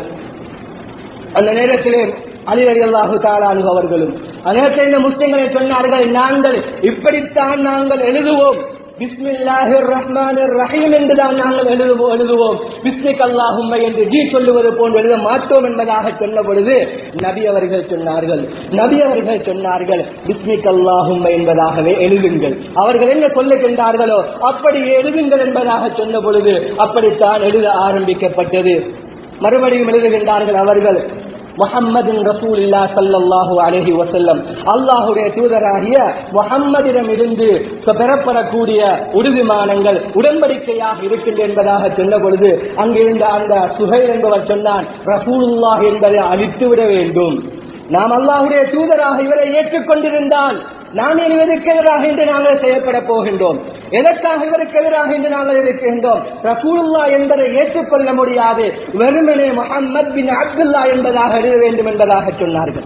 அந்த நேரத்திலே அலி அலி அல்லாஹு தாலானு அவர்களும் அநேகத்தில் இந்த முஸ்லிம்களை சொன்னார்கள் நாங்கள் இப்படித்தான் நாங்கள் எழுதுவோம் பிஸ்மில்லாஹிர் ரஹ்மானிர் ரஹீம் என்றுதான் நாங்கள் எழுதுவோம் எழுதுவோம் பிஸ்மிக் அல்லாஹும்ம என்று ஜி சொல்லுவது போன்று எழுத மாட்டோம் என்பதாக சொன்ன பொழுது நபி அவர்கள் சொன்னார்கள் நபி அவர்கள் சொன்னார்கள் பிஸ்மிக் அல்லாஹும்ம என்பதாகவே எழுதுங்கள் அவர்கள் என்ன சொல்லுகின்றார்களோ அப்படி எழுதுங்கள் என்பதாக சொன்ன பொழுது அப்படித்தான் எழுத ஆரம்பிக்கப்பட்டது மறுபடியும் எழுதுகின்றார்கள் அவர்கள் முஹம்மதின் ரசூலில்லா சல்லல்லாஹு அலைஹி வஸல்லம் அல்லாஹ்வுடைய தூதராகிய முஹம்மதிடம் இருந்து பெறப்படக்கூடிய உறுதிமானங்கள் உடன்படிக்கையாக இருக்கின்ற என்பதாக சொன்ன பொழுது அங்கிருந்த அந்த சுஹைல் என்பவர் சொன்னான் ரசூலுல்லாஹ் என்பதை அழித்து விட வேண்டும் நாம் அல்லாஹ்வுடைய தூதராக இவரை ஏற்றுக்கொண்டிருந்தால் நாம் இவருக்கு எதிராக இன்று நாங்கள் செயல்பட போகின்றோம் எதற்காக இவருக்கு எதிராக இன்று நாங்கள் இருக்கின்றோம் ரசூலுல்லா என்பதை ஏற்றுக்கொள்ள முடியாது வெறுமனே முகம்மது பின் அப்துல்லா என்பதாக எழுத வேண்டும் என்பதாக சொன்னார்கள்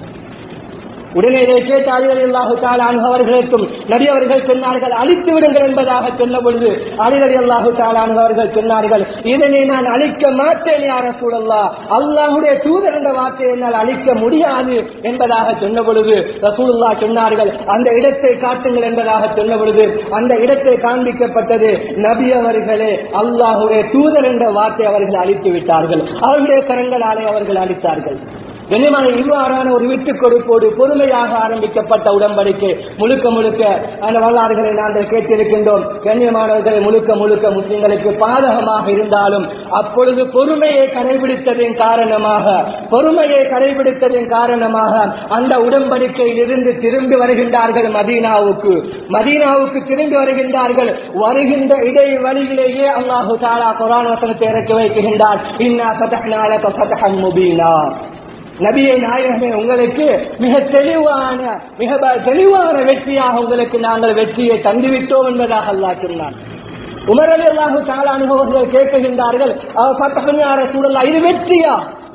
உடனே இதை கேட்டு அலிவலி அல்லாஹு தாலான் அவர்களுக்கும் நபி அவர்கள் சொன்னார்கள் அழித்து விடுங்கள் என்பதாக சொன்ன பொழுது அலிவலி அல்லாஹு தாலான் அவர்கள் சொன்னார்கள் இதனை நான் அழிக்க மாட்டேன் யார சூழல்லா அல்லாஹுடைய தூதர் என்ற வார்த்தையை என்னால் அழிக்க முடியாது என்பதாக சொன்ன பொழுது ரசூலுல்லா சொன்னார்கள் அந்த இடத்தை காட்டுங்கள் என்பதாக சொன்ன பொழுது அந்த இடத்தை காண்பிக்கப்பட்டது நபி அவர்களே அல்லாஹுடைய தூதர் என்ற வார்த்தை அவர்கள் அழித்து விட்டார்கள் அவருடைய கரங்களாலே அவர்கள் அழித்தார்கள் கண்ணியமான இவ்வாறான ஒரு விட்டுக் கொடுப்போடு பொறுமையாக ஆரம்பிக்கப்பட்ட உடன்படிக்கை முழுக்க முழுக்க அந்த வரலாறுகளை நாங்கள் கேட்டிருக்கின்றோம் கண்ணியமானவர்களை முழுக்க முழுக்க முஸ்லிம்களுக்கு பாதகமாக இருந்தாலும் அப்பொழுது பொறுமையை கடைபிடித்ததின் காரணமாக பொறுமையை கடைபிடித்ததின் காரணமாக அந்த உடன்படிக்கையில் இருந்து திரும்பி வருகின்றார்கள் மதீனாவுக்கு மதீனாவுக்கு திரும்பி வருகின்றார்கள் வருகின்ற இடைவழியிலேயே அல்லாஹு தாலா குரான் வசனத்தை இறக்கி வைக்கின்றார் இன்னா ஃபதஹ்னாலக ஃபதஹன் முபீனா நபியை நாயகமே உங்களுக்கு மிக தெளிவான மிக ப- தெளிவான வெற்றியாக உங்களுக்கு நாங்கள் வெற்றியை தந்துவிட்டோம் என்பதாக அல்லாஹ் சொன்னான் உமர் அலி அல்லாஹு தாலா அனுபவர்கள் கேட்கின்றார்கள் அவர் பத்தகஞ்சார சூழலா இது வெற்றியா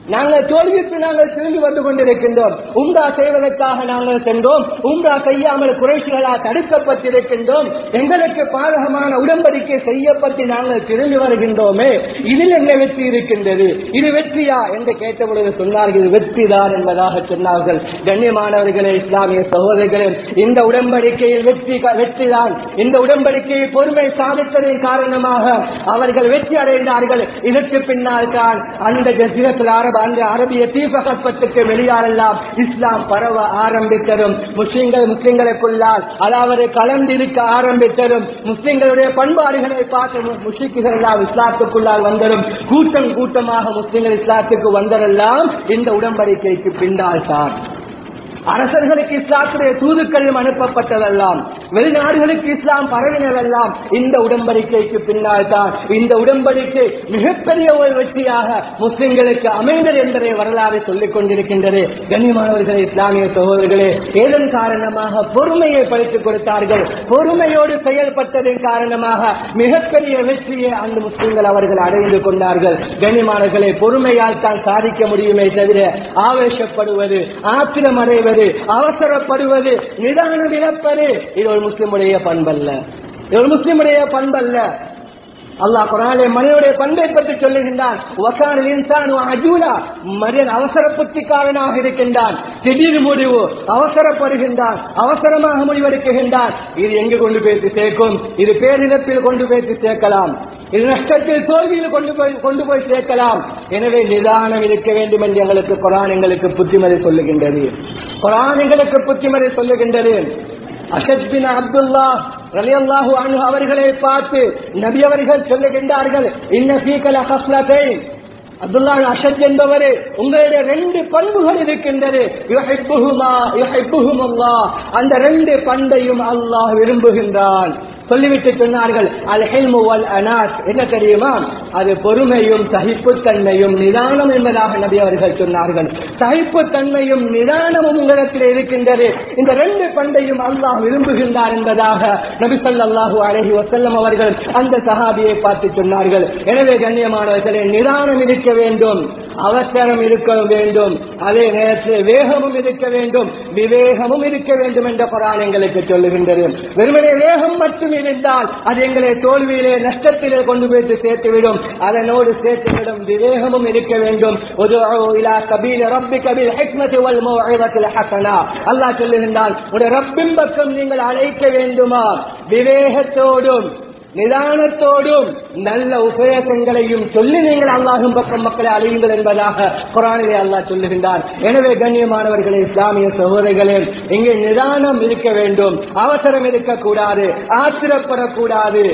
நாங்கள் தோல்விக்கு நாங்கள் திரும்பி வந்து கொண்டிருக்கின்றோம் உம்ரா செய்வதற்காக நாங்கள் சென்றோம் உம்ரா செய்யாமல் குறைசிகளால் தடுக்கப்பட்டிருக்கின்றோம் எங்களுக்கு பாதகமான உடன்படிக்கை செய்யப்பட்டு நாங்கள் திரும்பி வருகின்றோமே இதில் என்ன வெற்றி இருக்கின்றது இது வெற்றியா என்று கேட்டபொழுது சொன்னார்கள் இது வெற்றிதான் என்பதாக சொன்னார்கள் கண்ணியமானவர்களே இஸ்லாமிய சகோதரர்களே இந்த உடன்படிக்கையில் வெற்றி வெற்றிதான் இந்த உடன்படிக்கையை பொறுமை சாதித்ததின் காரணமாக அவர்கள் வெற்றி அடைந்தார்கள் இதற்கு பின்னால் தான் அந்த ஜசீரத்தில் அரபு அந்த அரபிய தீபகற்பத்துக்கு வெளியாரெல்லாம் இஸ்லாம் பரவ ஆரம்பித்ததும் முஸ்லிம்கள் முஸ்லிம்களுக்குள்ளால் அதாவது கலந்திருக்க ஆரம்பித்ததும் முஸ்லிம்களுடைய பண்பாடுகளை பார்த்து முஸ்லிம்கள் எல்லாம் இஸ்லாத்துக்குள்ளால் வந்ததும் கூட்டம் கூட்டமாக முஸ்லிம்கள் இஸ்லாத்துக்கு வந்ததெல்லாம் இந்த உடன்படிக்கைக்கு பின்னால் தான் அரசர்களுக்கு இஸ்லாத்துடைய தூதுக்களும் அனுப்பப்பட்டதெல்லாம் வெளிநாடுகளுக்கு இஸ்லாம் பரவினதெல்லாம் இந்த உடன்படிக்கைக்கு பின்னால் தான் இந்த உடன்படிக்கை மிகப்பெரிய ஒரு வெற்றியாக முஸ்லிம்களுக்கு அமைந்தது என்பதை வரலாறு சொல்லிக் கொண்டிருக்கின்றது கண்ணியமானவர்களே இஸ்லாமிய சகோதரர்களே ஏதன் காரணமாக பொறுமையை படித்துக் கொடுத்தார்கள் பொறுமையோடு செயல்பட்டதன் காரணமாக மிகப்பெரிய வெற்றியை அந்த முஸ்லிம்கள் அவர்கள் அடைந்து கொண்டார்கள் கண்ணியமானவர்களை பொறுமையால் தான் சாதிக்க முடியுமே தவிர ஆவேசப்படுவது ஆத்திரம் அடைவது அவசரப்படுவது நிதானம் இழப்பது இது ஒரு முஸ்லிமுடைய பண்பல்ல இது ஒரு முஸ்லிமுடைய பண்பல்ல அல்லாஹ் குரானே மனிதனுடைய பண்பை பற்றி சொல்லுகின்றான் வக்கானில் இன்சான் அஜூலா மனிதன் அவசர புத்திக்காரனாக இருக்கின்றான் திடீர் முடிவு அவசரப்படுகின்றான் அவசரமாக முடிவெடுக்குகின்றான் இது எங்கு கொண்டு போய் சேர்க்கும் இது பேரிழப்பில் கொண்டு போய் சேர்க்கலாம் இது நஷ்டத்தில் தோல்வியில் கொண்டு போய் கொண்டு போய் சேர்க்கலாம் எனவே நிதானம் இருக்க வேண்டும் என்று எங்களுக்கு குரான் எங்களுக்கு புத்திமதி சொல்லுகின்றது குரான் எங்களுக்கு புத்திமதி சொல்லுகின்றது அஷத் பின் அப்துல்லா ரலியல்லாஹு அன்ஹு அவர்களை பார்த்து நபி அவர்கள் சொல்லுகின்றார்கள் இன்ன ஃபீக்கல ஹஸ்லத்தை அப்துல்லா அஷத் என்பவரே உங்களுடைய ரெண்டு பண்புகள் இருக்கின்றது யுஹிப்புஹுமா யுஹிப்புஹுமுல்லாஹ் அந்த ரெண்டு பண்பையும் அல்லாஹ் விரும்புகின்றான் சொல்லிவிட்டு சொன்னார்கள் அல் ஹில்மு வல் அனாத் என்ன தெரியுமா அது பொறுமையும் சகிப்புத்தன்மையும் நிதானம் என்பதாக நபி அவர்கள் சொன்னார்கள் சகிப்புத்தன்மையும் நிதானமும் உங்களிடத்தில் இருக்கின்றது இந்த ரெண்டு பண்பையும் அல்லாஹ் விரும்புகின்றார் என்பதாக நபி ஸல்லல்லாஹு அலைஹி வஸல்லம் அவர்கள் அந்த சஹாபியை பார்த்து சொன்னார்கள் எனவே கண்ணியமானவர்களே நிதானம் இருக்க வேண்டும் அவசரம் இருக்க வேண்டும் அதே நேரத்தில் வேகமும் இருக்க வேண்டும் விவேகமும் இருக்க வேண்டும் என்ற குரான் எங்களுக்கு சொல்லுகின்றது வெறுமனே வேகம் மட்டும் இருந்தால் அது எங்களை தோல்வியிலே நஷ்டத்திலே கொண்டு போய் சேர்த்துவிடும் அதனோடு சேர்த்துவிடும் விவேகமும் இருக்க வேண்டும் உதுஉ இலா கபீல ரப்பிக பில் ஹிக்மதி வல் மௌஇதத்தில் ஹஸனா அல்லாஹ் சொல்லுகின்றான் உடைய ரப்பின் பக்கம் நீங்கள் அழைக்க வேண்டுமா விவேகத்தோடும் நிதானத்தோடும் நல்ல உபயோகங்களையும் சொல்லி நீங்கள் அல்லாஹும் பக்கம் மக்களை அழையுங்கள் என்பதாக குரானிலே அல்லாஹ் சொல்லுகின்றார் எனவே கண்ணியமானவர்களே இஸ்லாமிய சகோதரிகளே இங்கே நிதானம் இருக்க வேண்டும் அவசரம் இருக்கக்கூடாது ஆத்திரப்படக்கூடாது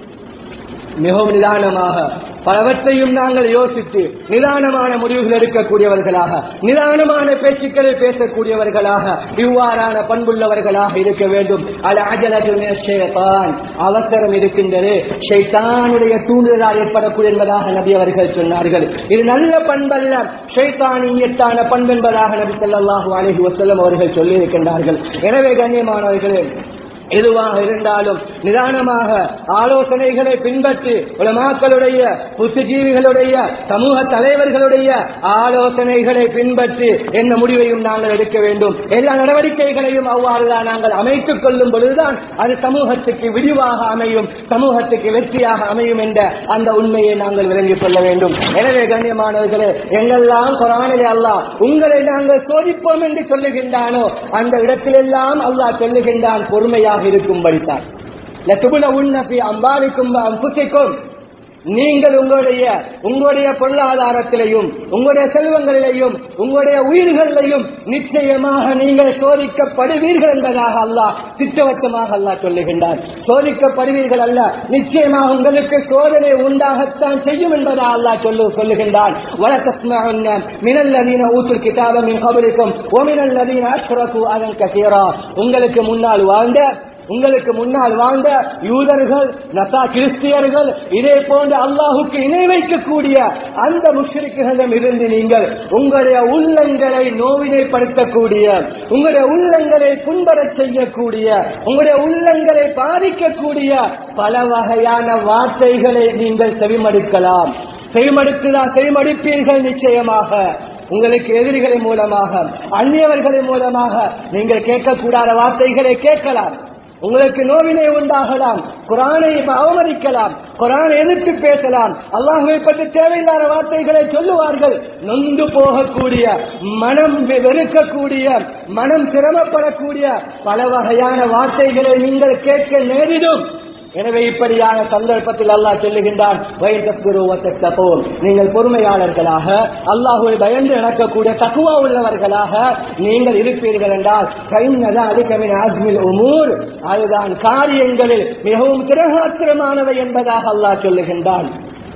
மிகவும் நிதானமாக பலவற்றையும் நாங்கள் யோசித்து நிதானமான முடிவுகள் எடுக்கக்கூடியவர்களாக நிதானமான பேச்சுக்களை பேசக்கூடியவர்களாக இவ்வாறான பண்புள்ளவர்களாக இருக்க வேண்டும் அது அஜலதான் அவசரம் இருக்கின்றது ஷைத்தானுடைய தூண்டுதலால் ஏற்படக்கூடிய என்பதாக நபி அவர்கள் சொன்னார்கள் இது நல்ல பண்பல்ல ஷைத்தானியத்தான பண்பு என்பதாக நபி ஸல்லல்லாஹு அலைஹி வஸல்லம் அவர்கள் சொல்லியிருக்கின்றார்கள் எனவே கண்ணியமானவர்களே எதுவாக இருந்தாலும் நிதானமாக ஆலோசனைகளை பின்பற்றி உலமாக்களுடைய புத்திஜீவிகளுடைய சமூக தலைவர்களுடைய ஆலோசனைகளை பின்பற்றி என்ன முடிவையும் நாங்கள் எடுக்க வேண்டும் எல்லா நடவடிக்கைகளையும் அவ்வாறுதான் நாங்கள் அமைத்துக் கொள்ளும் பொழுதுதான் அது சமூகத்துக்கு விரிவாக அமையும் சமூகத்துக்கு வெற்றியாக அமையும் என்ற அந்த உண்மையை நாங்கள் விளங்கிக் கொள்ள வேண்டும் எனவே கண்ணியமானவர்களே எங்கெல்லாம் குரானிலே அல்லாஹ் உங்களை நாங்கள் சோதிப்போம் என்று சொல்லுகின்றானோ அந்த இடத்திலெல்லாம் அல்லாஹ் சொல்லுகின்றான் பொறுமையாக இருக்கும்படித்தான் லத்துபுல உன்னபி அம்பாலிக்கும் அம்புசிக்கும் நீங்கள் உங்களுடைய உங்களுடைய பொருளாதாரத்திலையும் உங்களுடைய செல்வங்களிலையும் உங்களுடைய உயிர்களிலையும் நிச்சயமாக நீங்கள் சோதிக்கப்படுவீர்கள் என்பதாக அல்லாஹ் திட்டவட்டமாக அல்லாஹ் சொல்லுகின்றார் சோதிக்கப்படுவீர்கள் அல்ல நிச்சயமாக உங்களுக்கு சோதனை உண்டாகத்தான் செய்யும் என்பதாக அல்லாஹ் சொல்லு சொல்லுகின்றான் வழக்கஸ்ம மினல்லதீன ஊத்துல் கிதாப மின் கபலிக்கும் ஒமினல்லதீன அஷ்ரகு அதன் கசீரா உங்களுக்கு முன்னால் வாழ்ந்த உங்களுக்கு முன்னால் வாழ்ந்த யூதர்கள் நசா கிறிஸ்தியர்கள் இதே போன்ற அல்லாஹுக்கு இணை வைக்கக்கூடிய அந்த முஷ்ரிக்குகளிடம் இருந்து நீங்கள் உங்களுடைய உள்ளங்களை நோவினைப்படுத்தக்கூடிய உங்களுடைய உள்ளங்களை புண்படச் செய்யக்கூடிய உங்களுடைய உள்ளங்களை பாதிக்கக்கூடிய பல வகையான வார்த்தைகளை நீங்கள் செவிமடுக்கலாம் செய்மடுத்துதான் செய்மடுப்பீர்கள் நிச்சயமாக உங்களுக்கு எதிரிகளின் மூலமாக அந்நியவர்களின் மூலமாக நீங்கள் கேட்கக்கூடாத வார்த்தைகளை கேட்கலாம் உங்களுக்கு நோவினை உண்டாகலாம் குரானை அவமதிக்கலாம் குரானை எதிர்த்து பேசலாம் அல்லாஹுவை பற்றி தேவையில்லாத வார்த்தைகளை சொல்லுவார்கள் நொந்து போகக்கூடிய மனம் வெ- வெறுக்கக்கூடிய மனம் சிரமப்படக்கூடிய பல வகையான வார்த்தைகளை நீங்கள் கேட்க நேரிடும் எனவே இப்படியான சந்தர்ப்பத்தில் அல்லாஹ் சொல்லுகின்றான் "வயின் தஸ்பிரு வ தத்தகூன்." நீங்கள் பொறுமையாளர்களாக அல்லாஹுவை பயந்து நடக்கக்கூடிய தக்குவா உள்ளவர்களாக நீங்கள் இருப்பீர்கள் என்றால் கைநத அதிகமின் ஆஸ்மில் உமூர் அதுதான் காரியங்களில் மிகவும் திரகாத்திரமானவை என்பதாக அல்லாஹ் சொல்லுகின்றான்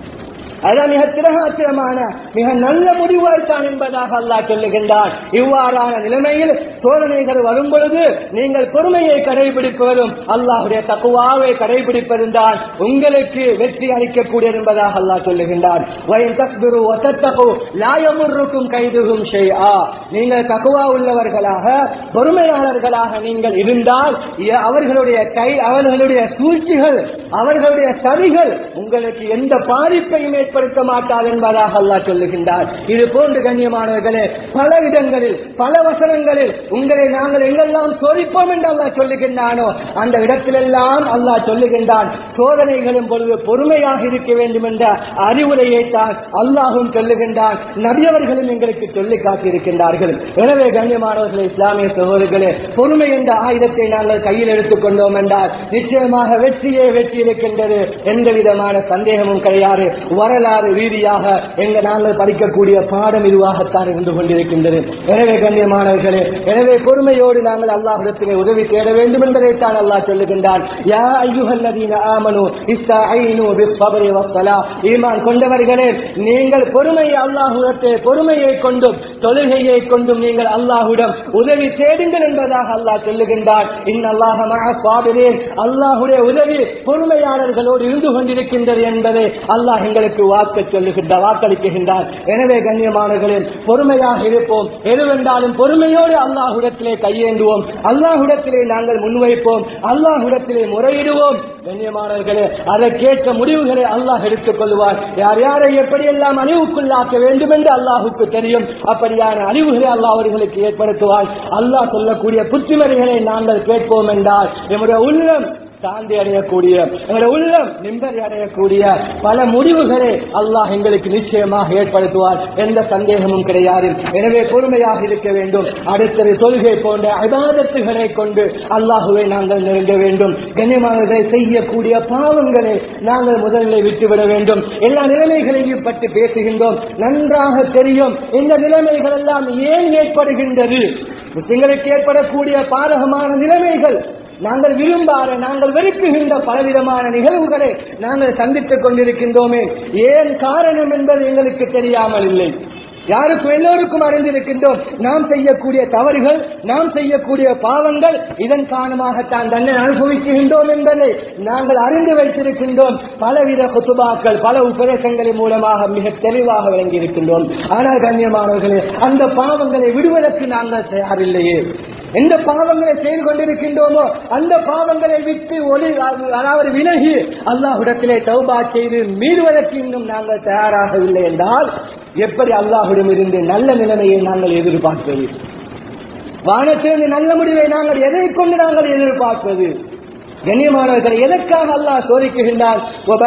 அதான் மிக திரகாத்திரமான மிக நல்ல முடிவாய்த்தான் என்பதாக அல்லாஹ் சொல்லுகின்றான் இவ்வாறான நிலைமையில் சோதனைகள் வரும் பொழுது நீங்கள் பொறுமையை கடைபிடிப்பதும் அல்லாஹுடைய தக்குவாவை கடைபிடிப்பதும் தான் உங்களுக்கு வெற்றி அளிக்கக்கூடியது என்பதாக அல்லாஹ் சொல்லுகின்றான் வயன் தக்பிரு ஒத்தத்தகு லாயமுருக்கும் கைதுகும் ஷைஆ நீங்கள் தக்குவா உள்ளவர்களாக பொறுமையாளர்களாக நீங்கள் இருந்தால் எ- அவர்களுடைய கை அவர்களுடைய சூழ்ச்சிகள் அவர்களுடைய சதிகள் உங்களுக்கு எந்த பாதிப்பையும் ஏற்படுத்த மாட்டாது என்பதாக அல்லாஹ் சொல்லுகின்றார் இது போன்று கண்ணியமானவர்களே பல இடங்களில் பல வசனங்களில் உங்களை நாங்கள் எங்கெல்லாம் சோதிப்போம் என்று அல்லாஹ் சொல்லுகின்றானோ அந்த இடத்திலெல்லாம் அல்லாஹ் சொல்லுகின்றான் சோதனைகளும் பொழுது பொறுமையாக இருக்க வேண்டும் என்ற அறிவுரையை தான் அல்லாஹும் சொல்லுகின்றான் நபியவர்களும் எங்களுக்கு சொல்லி காட்டியிருக்கின்றார்கள் எனவே கண்ணியமானவர்களே இஸ்லாமிய சகோதரர்களே பொறுமை என்ற ஆயுதத்தை நாங்கள் கையில் எடுத்துக் கொண்டோம் என்றால் நிச்சயமாக வெற்றியே வெற்றி இருக்கின்றது எந்த விதமான சந்தேகமும் கிடையாது வரலாறு ரீதியாக எங்க நாங்கள் படிக்கக்கூடிய பாடம் இதுவாகத்தான் இருந்து கொண்டிருக்கின்றது எனவே கண்ணியமானவர்களே எனவே பொறுமையோடு நாங்கள் அல்லாஹிடத்திலே உதவி தேட வேண்டும் என்பதைத்தான் அல்லாஹ் சொல்லுகின்றான் யா ஐயுஹல்லதீன ஆமனு இஸ்தஈனு பிஸ்ஸப்ரி வஸ்ஸலா ஈமான் கொண்டவர்களே நீங்கள் பொறுமை அல்லாஹ்விடத்தே பொறுமையை கொண்டும் தொழுகையை கொண்டும் நீங்கள் அல்லாஹ்விடம் உதவி தேடுங்கள் என்பதாக அல்லாஹ் சொல்லுகின்றான் இன்னல்லாஹ மஅ ஸாபிரீன் அல்லாஹ்வுடைய உதவி பொறுமையாளர்களோடு இருந்து கொண்டிருக்கின்றது என்பதை அல்லாஹ் எங்களுக்கு வாக்கு சொல்லுகின்றார் வாக்களிக்கின்றார் எனவே கண்ணியமானவர்களே பொறுமையாக இருப்போம் எதுவென்றாலும் பொறுமையோடு அல்லாஹ்விடத்திலே கையேந்துவோம் அல்லாஹ்விடத்திலே நாங்கள் முன்வைப்போம் அல்லாஹ்விடத்திலே முறையிடுவோம் கண்ணியமானவர்களே அதற்கேற்ற முடிவுகளை அல்லாஹ் எடுத்துக் கொள்வார் யார் யாரை எப்படியெல்லாம் அழிவுக்குள்ளாக்க வேண்டும் என்று அல்லாஹுக்கு தெரியும் அப்படியான அறிவுகளை அல்லாஹ் அவர்களுக்கு ஏற்படுத்துவார் அல்லாஹ் சொல்லக்கூடிய புத்திமதிகளை நாங்கள் கேட்போம் என்றால் நம்முடைய உள்ளம் சாந்தி அடையக்கூடிய எங்களுடைய உள்ளம் நிம்மதி அடையக்கூடிய பல முடிவுகளை அல்லாஹ் எங்களுக்கு நிச்சயமாக ஏற்படுத்துவார் எந்த சந்தேகமும் கிடையாது எனவே பொறுமையாக இருக்க வேண்டும் அடுத்தது தொழுகை போன்ற அபாதத்துகளை கொண்டு அல்லாஹுவை நாங்கள் நெருங்க வேண்டும் கண்ணியமானதை செய்யக்கூடிய பாவங்களை நாங்கள் முதலில் விட்டுவிட வேண்டும் எல்லா நிலைமைகளையும் பற்றி பேசுகின்றோம் நன்றாக தெரியும் இந்த நிலைமைகள் எல்லாம் ஏன் ஏற்படுகின்றது முஸ்லிம்களுக்கு ஏற்படக்கூடிய பாதகமான நிலைமைகள் நாங்கள் விரும்பாத நாங்கள் வெறுக்குகின்ற பலவிதமான நிகழ்வுகளை நாங்கள் சந்தித்துக் கொண்டிருக்கின்றோமே ஏன் காரணம் என்பது எங்களுக்கு தெரியாமல் இல்லை யாருக்கும் எல்லோருக்கும் அறிந்திருக்கின்றோம் நாம் செய்யக்கூடிய தவறுகள் நாம் செய்யக்கூடிய பாவங்கள் இதன் காரணமாகத்தான் தன்னை அனுபவிக்கின்றோம் என்பதை நாங்கள் அறிந்து வைத்திருக்கின்றோம் பலவித குத்துபாக்கள் பல உபதேசங்களின் மூலமாக மிக தெளிவாக விளங்கியிருக்கின்றோம் ஆனால் கண்ணியமானவர்களே அந்த பாவங்களை விடுவதற்கு நாங்கள் தயாரில்லையே எந்த பாவங்களை செய்து கொண்டிருக்கின்றோமோ அந்த பாவங்களை விட்டு ஒளி அதாவது விலகி அல்லாஹ்விடத்திலே தௌபா செய்து மீறுவதற்கு இன்னும் நாங்கள் தயாராகவில்லை என்றால் எப்படி அல்லாஹ்விடம் இருந்து நல்ல நிலைமையை நாங்கள் எதிர்பார்ப்பது வானத்திலிருந்து நல்ல முடிவை நாங்கள் எதை கொண்டு நாங்கள் எதிர்பார்ப்பது கண்ணியமானவர்கள் எதற்காக அல்லாஹ் சோதிக்குகின்றான்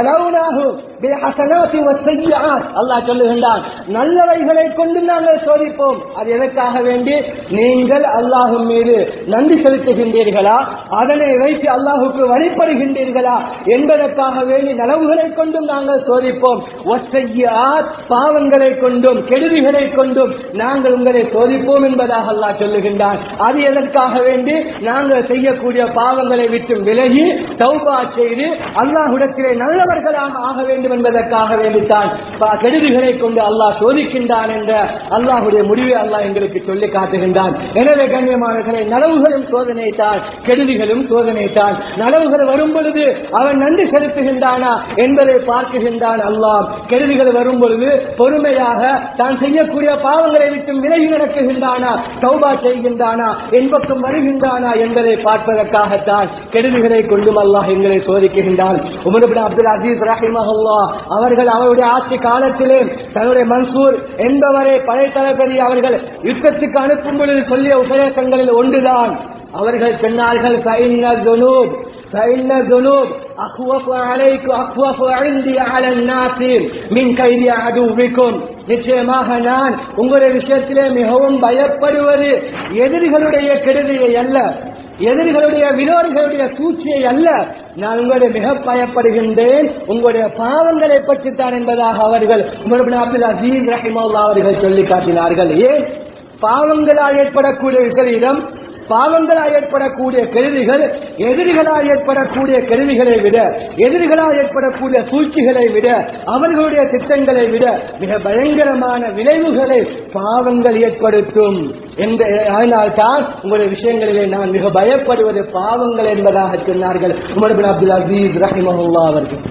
அல்லாஹ் சொல்லுகின்றான் நல்லவைகளை கொண்டு நாங்கள் சோதிப்போம் அது எதற்காக வேண்டி நீங்கள் அல்லாஹும் மீது நன்றி செலுத்துகின்றீர்களா அதனை வைத்து அல்லாஹுக்கு வழிபடுகின்றீர்களா என்பதற்காக வேண்டி நலவுகளை கொண்டும் நாங்கள் சோதிப்போம் ஒற்றையாத் பாவங்களை கொண்டும் கெடுதிகளை கொண்டும் நாங்கள் உங்களை சோதிப்போம் என்பதாக அல்லாஹ் சொல்லுகின்றான் அது எதற்காக வேண்டி நாங்கள் செய்யக்கூடிய பாவங்களை விட்டு விலகி தௌபா செய்து அல்லாஹ்விடத்திலே நல்லவர்களாக ஆக வேண்டும் என்பதற்காக வேண்டித்தான் ப- கெடுதிகளை கொண்டு அல்லாஹ் சோதிக்கின்றான் என்ற அல்லாஹுடைய முடிவை அல்லாஹ் எங்களுக்கு சொல்லி காட்டுகின்றான் எனவே கண்ணியமானவர்களை நலவுகளும் சோதனைத்தான் கெடுதிகளும் சோதனைத்தான் நலவுகள் வரும் பொழுது அவன் நன்றி செலுத்துகின்றானா என்பதை பார்க்குகின்றான் அல்லாஹ் கெடுதிகள் வரும் பொழுது பொறுமையாக தான் செய்யக்கூடிய பாவங்களை விட்டு விலகி நடக்குகின்றானா தௌபா செய்கின்றானா என்பக்கம் வருகின்றானா என்பதை பார்ப்பதற்காகத்தான் கெடுதிகளை கொண்டும் அல்லாஹ் எங்களை சோதிக்குகின்றான் உமர் இப்னு அப்துல் அசீஸ் ரஹிமஹுல்லா அவர்கள் அவருடைய ஆட்சி காலத்திலே தன்னுடைய மன்சூர் என்பவரை படை தளபதி அவர்கள் யுத்தத்துக்கு அனுப்பும் பொழுது சொல்லிய உபதேசங்களில் ஒன்றுதான் அவர்கள் சொன்னார்கள் فإن الذنوب فإن الذنوب أخوف عليك أخوف عندي على الناس من كيد عدوكم நிச்சயமாக நான் உங்களுடைய விஷயத்திலே மிகவும் பயப்படுவது எதிரிகளுடைய கெடுதியை அல்ல எதிரிகளுடைய வினோதிகளுடைய சூழ்ச்சியை அல்ல நான் உங்களுடைய மிக பயப்படுகின்றேன் உங்களுடைய பாவங்களை பற்றித்தான் என்பதாக அவர்கள் உமர் பின் அப்துல் அசீஸ் ரஹிமல்லா அவர்கள் சொல்லி காட்டினார்கள் ஏன் பாவங்களால் ஏற்படக்கூடிய விபரீதம் பாவங்களால் ஏற்படக்கூடிய கருவிகள் எதிரிகளால் ஏற்படக்கூடிய கருவிகளை விட எதிரிகளால் ஏற்படக்கூடிய சூழ்ச்சிகளை விட அவர்களுடைய திட்டங்களை விட மிக பயங்கரமான விளைவுகளை பாவங்கள் ஏற்படுத்தும் என்ற அதனால் தான் உங்களுடைய விஷயங்களிலே நான் மிக பயப்படுவது பாவங்கள் என்பதாக சொன்னார்கள் உமர் பின் அப்துல் அசீஸ் ரஹிமஹுல்லா அவர்கள்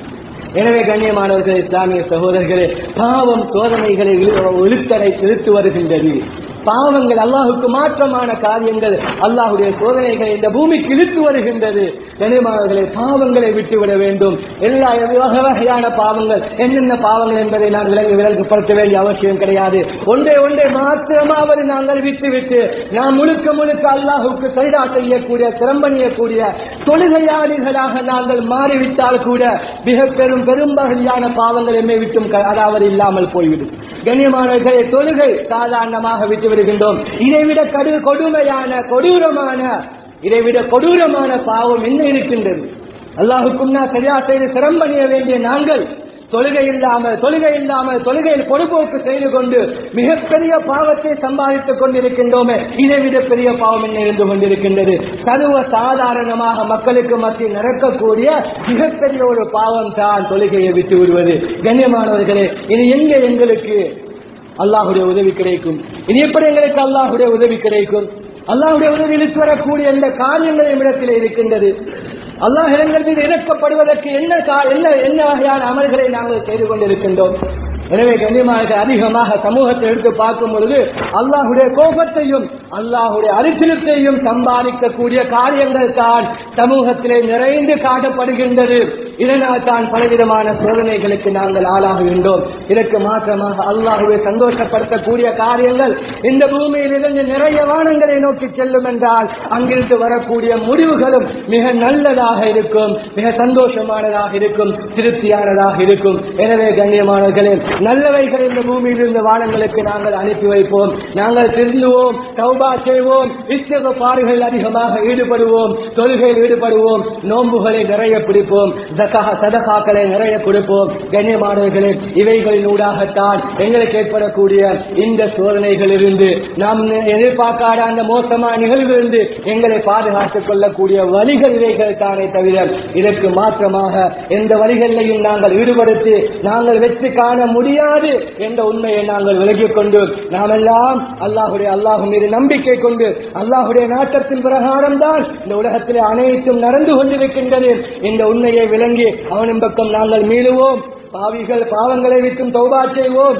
எனவே கண்ணியமானவர்கள் இஸ்லாமிய சகோதரர்களே பாவம் சோதனைகளை இழுத்தரை இழுத்து வருகின்றது பாவங்கள் அல்லாஹுக்கு மாற்றமான காரியங்கள் அல்லாஹுடைய சோதனைகளை இந்த பூமிக்கு இழுத்து வருகின்றது கனிமானவர்களை பாவங்களை விட்டுவிட வேண்டும் எல்லா வகை வகையான பாவங்கள் என்னென்ன பாவங்கள் என்பதை நான் விலங்கு விலங்குபடுத்த வேண்டிய அவசியம் கிடையாது ஒன்றை ஒன்றை மாத்திரமாவது நாங்கள் விட்டுவிட்டு நாம் முழுக்க முழுக்க அல்லாஹுக்கு சரிடா செய்யக்கூடிய சிரம்பணியக்கூடிய தொழுகையாளிகளாக நாங்கள் மாறிவிட்டால் கூட மிக பெரும் பெரும்பகுதியான பாவங்கள் எம்மை விட்டும் க- அதாவது இல்லாமல் போய்விடும் கண்ணியமானவர்களை தொழுகை சாதாரணமாக விட்டு விடுகின்றோம் இதைவிட கடு கொடுமையான கொடூரமான இதைவிட கொடூரமான பாவம் என்ன இருக்கின்றது அல்லாஹுக்கும் நான் சரியா செய்து சிரம்பணிய வேண்டிய நாங்கள் தொழுகை இல்லாமல் தொழுகை இல்லாமல் தொழுகையில் பொறுப்போக்கு செய்து கொண்டு மிகப்பெரிய பாவத்தை சம்பாதித்துக் கொண்டிருக்கின்றோமே இதைவிட பெரிய பாவம் என்ன இருந்து கொண்டிருக்கின்றது சர்வ சாதாரணமாக மக்களுக்கு மத்தியில் நடக்கக்கூடிய மிகப்பெரிய ஒரு பாவம் தான் தொழுகையை விட்டு விடுவது கண்ணியமானவர்களே இது எங்க எங்களுக்கு அல்லாஹுடைய உதவி கிடைக்கும் இது எப்படி எங்களுக்கு அல்லாஹுடைய உதவி கிடைக்கும் அல்லாஹுடைய உதவியிலுக்கு வரக்கூடிய இந்த காரியங்கள் இடத்தில் இருக்கின்றது அல்லாஹ் எங்கள் மீது இறக்கப்படுவதற்கு என்ன கா- என்ன என்ன வகையான அமல்களை நாங்கள் செய்து கொண்டிருக்கின்றோம் எனவே கண்ணியமாக அதிகமாக சமூகத்தை எடுத்து பார்க்கும் பொழுது அல்லாஹுடைய கோபத்தையும் அல்லாஹுடைய அரிசிலத்தையும் சம்பாதிக்கக்கூடிய காரியங்கள் தான் சமூகத்திலே நிறைந்து காட்டப்படுகின்றது இதனால் தான் பலவிதமான சோதனைகளுக்கு நாங்கள் ஆளாகுகின்றோம் இதற்கு மாற்றமாக அல்லாஹுவை சந்தோஷப்படுத்தக்கூடிய காரியங்கள் இந்த பூமியிலிருந்து நிறைய வானங்களை நோக்கி செல்லும் என்றால் அங்கிருந்து வரக்கூடிய முடிவுகளும் மிக நல்லதாக இருக்கும் மிக சந்தோஷமானதாக இருக்கும் திருப்தியானதாக இருக்கும் எனவே கண்ணியமானவர்களே நல்லவைகள் இந்த பூமியில் இருந்த வானங்களுக்கு நாங்கள் அனுப்பி வைப்போம் நாங்கள் திருந்துவோம் தௌபா செய்வோம் இஸ்தக பாறுகள் அதிகமாக ஈடுபடுவோம் தொழுகையில் ஈடுபடுவோம் நோன்புகளை நிறைய பிடிப்போம் ஜக்கா சதகாக்களை நிறைய கொடுப்போம் கண்ணியமானவர்களே இவைகளின் ஊடாகத்தான் எங்களுக்கு ஏற்படக்கூடிய இந்த சோதனைகளிலிருந்து நாம் எதிர்பார்க்காத அந்த மோசமான நிகழ்விலிருந்து எங்களை பாதுகாத்துக் கொள்ளக்கூடிய வழிகள் இவைகள் தானே தவிர இதற்கு மாற்றமாக எந்த வழிகளிலையும் நாங்கள் ஈடுபடுத்தி நாங்கள் வெற்றி காண முடியாது என்ற உண்மையை நாங்கள் விலகிக் கொண்டு நாம் எல்லாம் அல்லாஹுடைய அல்லாஹு மீது நம்பிக்கை கொண்டு அல்லாஹுடைய நாட்டத்தின் பிரகாரம் தான் இந்த உலகத்திலே அனைத்தும் நடந்து கொண்டிருக்கின்றது இந்த உண்மையை விளங்கி அவனின் பக்கம் நாங்கள் மீளுவோம் பாவிகள் பாவங்களை விட்டும் தௌபா செய்வோம்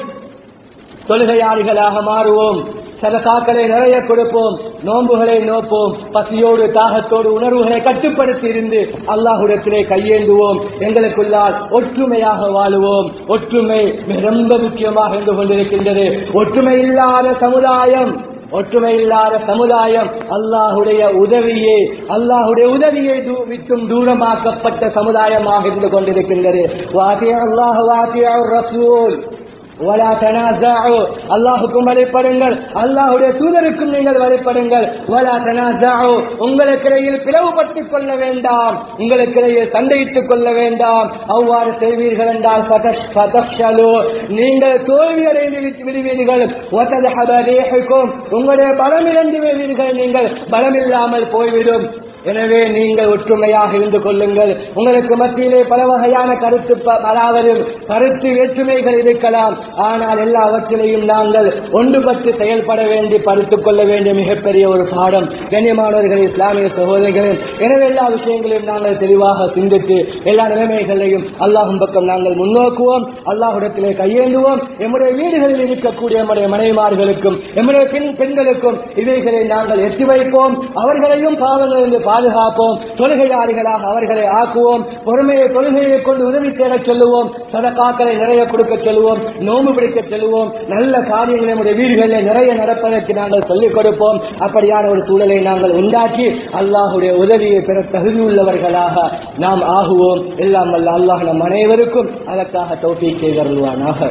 தொழுகையாளிகளாக மாறுவோம் சதகாக்களை நிறைய கொடுப்போம் நோன்புகளை நோப்போம் பசியோடு தாகத்தோடு உணர்வுகளை கட்டுப்படுத்தி இருந்து அல்லாஹுடத்திலே கையேந்துவோம் எங்களுக்குள்ளால் ஒற்றுமையாக வாழுவோம் ஒற்றுமை மிக ரொம்ப முக்கியமாக இருந்து கொண்டிருக்கின்றது ஒற்றுமை இல்லாத சமுதாயம் ஒற்றுமை இல்லாத சமுதாயம் அல்லாஹுடைய உதவியே அல்லாஹுடைய உதவியை தூ- விட்டும் தூரமாக்கப்பட்ட சமுதாயமாக இருந்து கொண்டிருக்கின்றது வாத்திய அல்லாஹ் வாத்திய ரசூல் வலா தனாசாஉ அல்லாஹுக்கும் வழிபடுங்கள் அல்லாஹுடைய தூதருக்கும் நீங்கள் வழிபடுங்கள் வலா தனாசாஉ உங்களுக்கிடையில் பிளவுபட்டுக் கொள்ள வேண்டாம் உங்களுக்கிடையில் சண்டையிட்டுக் கொள்ள வேண்டாம் அவ்வாறு செய்வீர்கள் என்றால் ஃபதஷ்- ஃபதஃஷலு. நீங்கள் தோல்வி அடைந்து விட்டு விடுவீர்கள் வததஹப ரீஹுக்கும். உங்களுடைய பலம் இழந்து விடுவீர்கள் நீங்கள் பலமில்லாமல் போய்விடும் எனவே நீங்கள் ஒற்றுமையாக இருந்து கொள்ளுங்கள் உங்களுக்கு மத்தியிலே பல வகையான கருத்து ப- அதாவது கருத்து வேற்றுமைகள் இருக்கலாம் ஆனால் எல்லாவற்றிலையும் நாங்கள் ஒன்றுபட்டு செயல்பட வேண்டி படித்துக் கொள்ள வேண்டிய மிகப்பெரிய ஒரு பாடம் கண்ணியமானவர்கள் இஸ்லாமிய சகோதரர்களே எனவே எல்லா விஷயங்களையும் நாங்கள் தெளிவாக சிந்தித்து எல்லா நிலைமைகளையும் அல்லாஹும் பக்கம் நாங்கள் முன்னோக்குவோம் அல்லாஹுடத்திலே கையேந்துவோம் எம்முடைய வீடுகளில் இருக்கக்கூடிய எம்முடைய மனைவிமார்களுக்கும் எம்முடைய பெண் பெண்களுக்கும் இவைகளை நாங்கள் எட்டி வைப்போம் அவர்களையும் பாவங்களிலிருந்து பாதுகாப்போம் தொழுகையாளிகளாக அவர்களை ஆக்குவோம் பொறுமையை தொழுகையை கொண்டு உதவி தேடச் சொல்லுவோம் சதகாக்களை நிறைய கொடுக்க சொல்லுவோம் நோம்பு பிடிக்க சொல்லுவோம் நல்ல காரியங்களை நம்முடைய வீடுகளில் நிறைய நடப்பதற்கு நாங்கள் சொல்லிக் கொடுப்போம் அப்படியான ஒரு சூழலை நாங்கள் உண்டாக்கி அல்லாஹுடைய உதவியை பெற தகுதியுள்ளவர்களாக நாம் ஆகுவோம் எல்லாம் வல்ல அல்லாஹ் நம் அனைவருக்கும் அதற்காக தௌஃபீக் செய்தருள்வானாக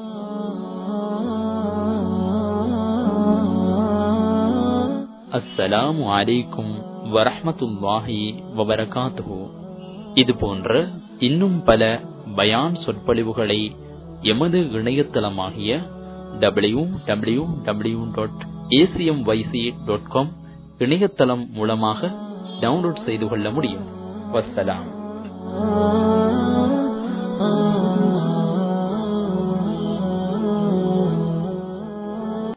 அஸ்ஸலாமு அலைக்கும் வரஹ்மத்துல்லாஹி வபரகாத்துஹு இது போன்ற இன்னும் பல பயான் சொற்பொழிவுகளை எமது இணையதளமாகிய W W W dot ACM YC dot com இணையதளம் மூலமாக டவுன்லோட் செய்து கொள்ள முடியும் வஸ்ஸலாம்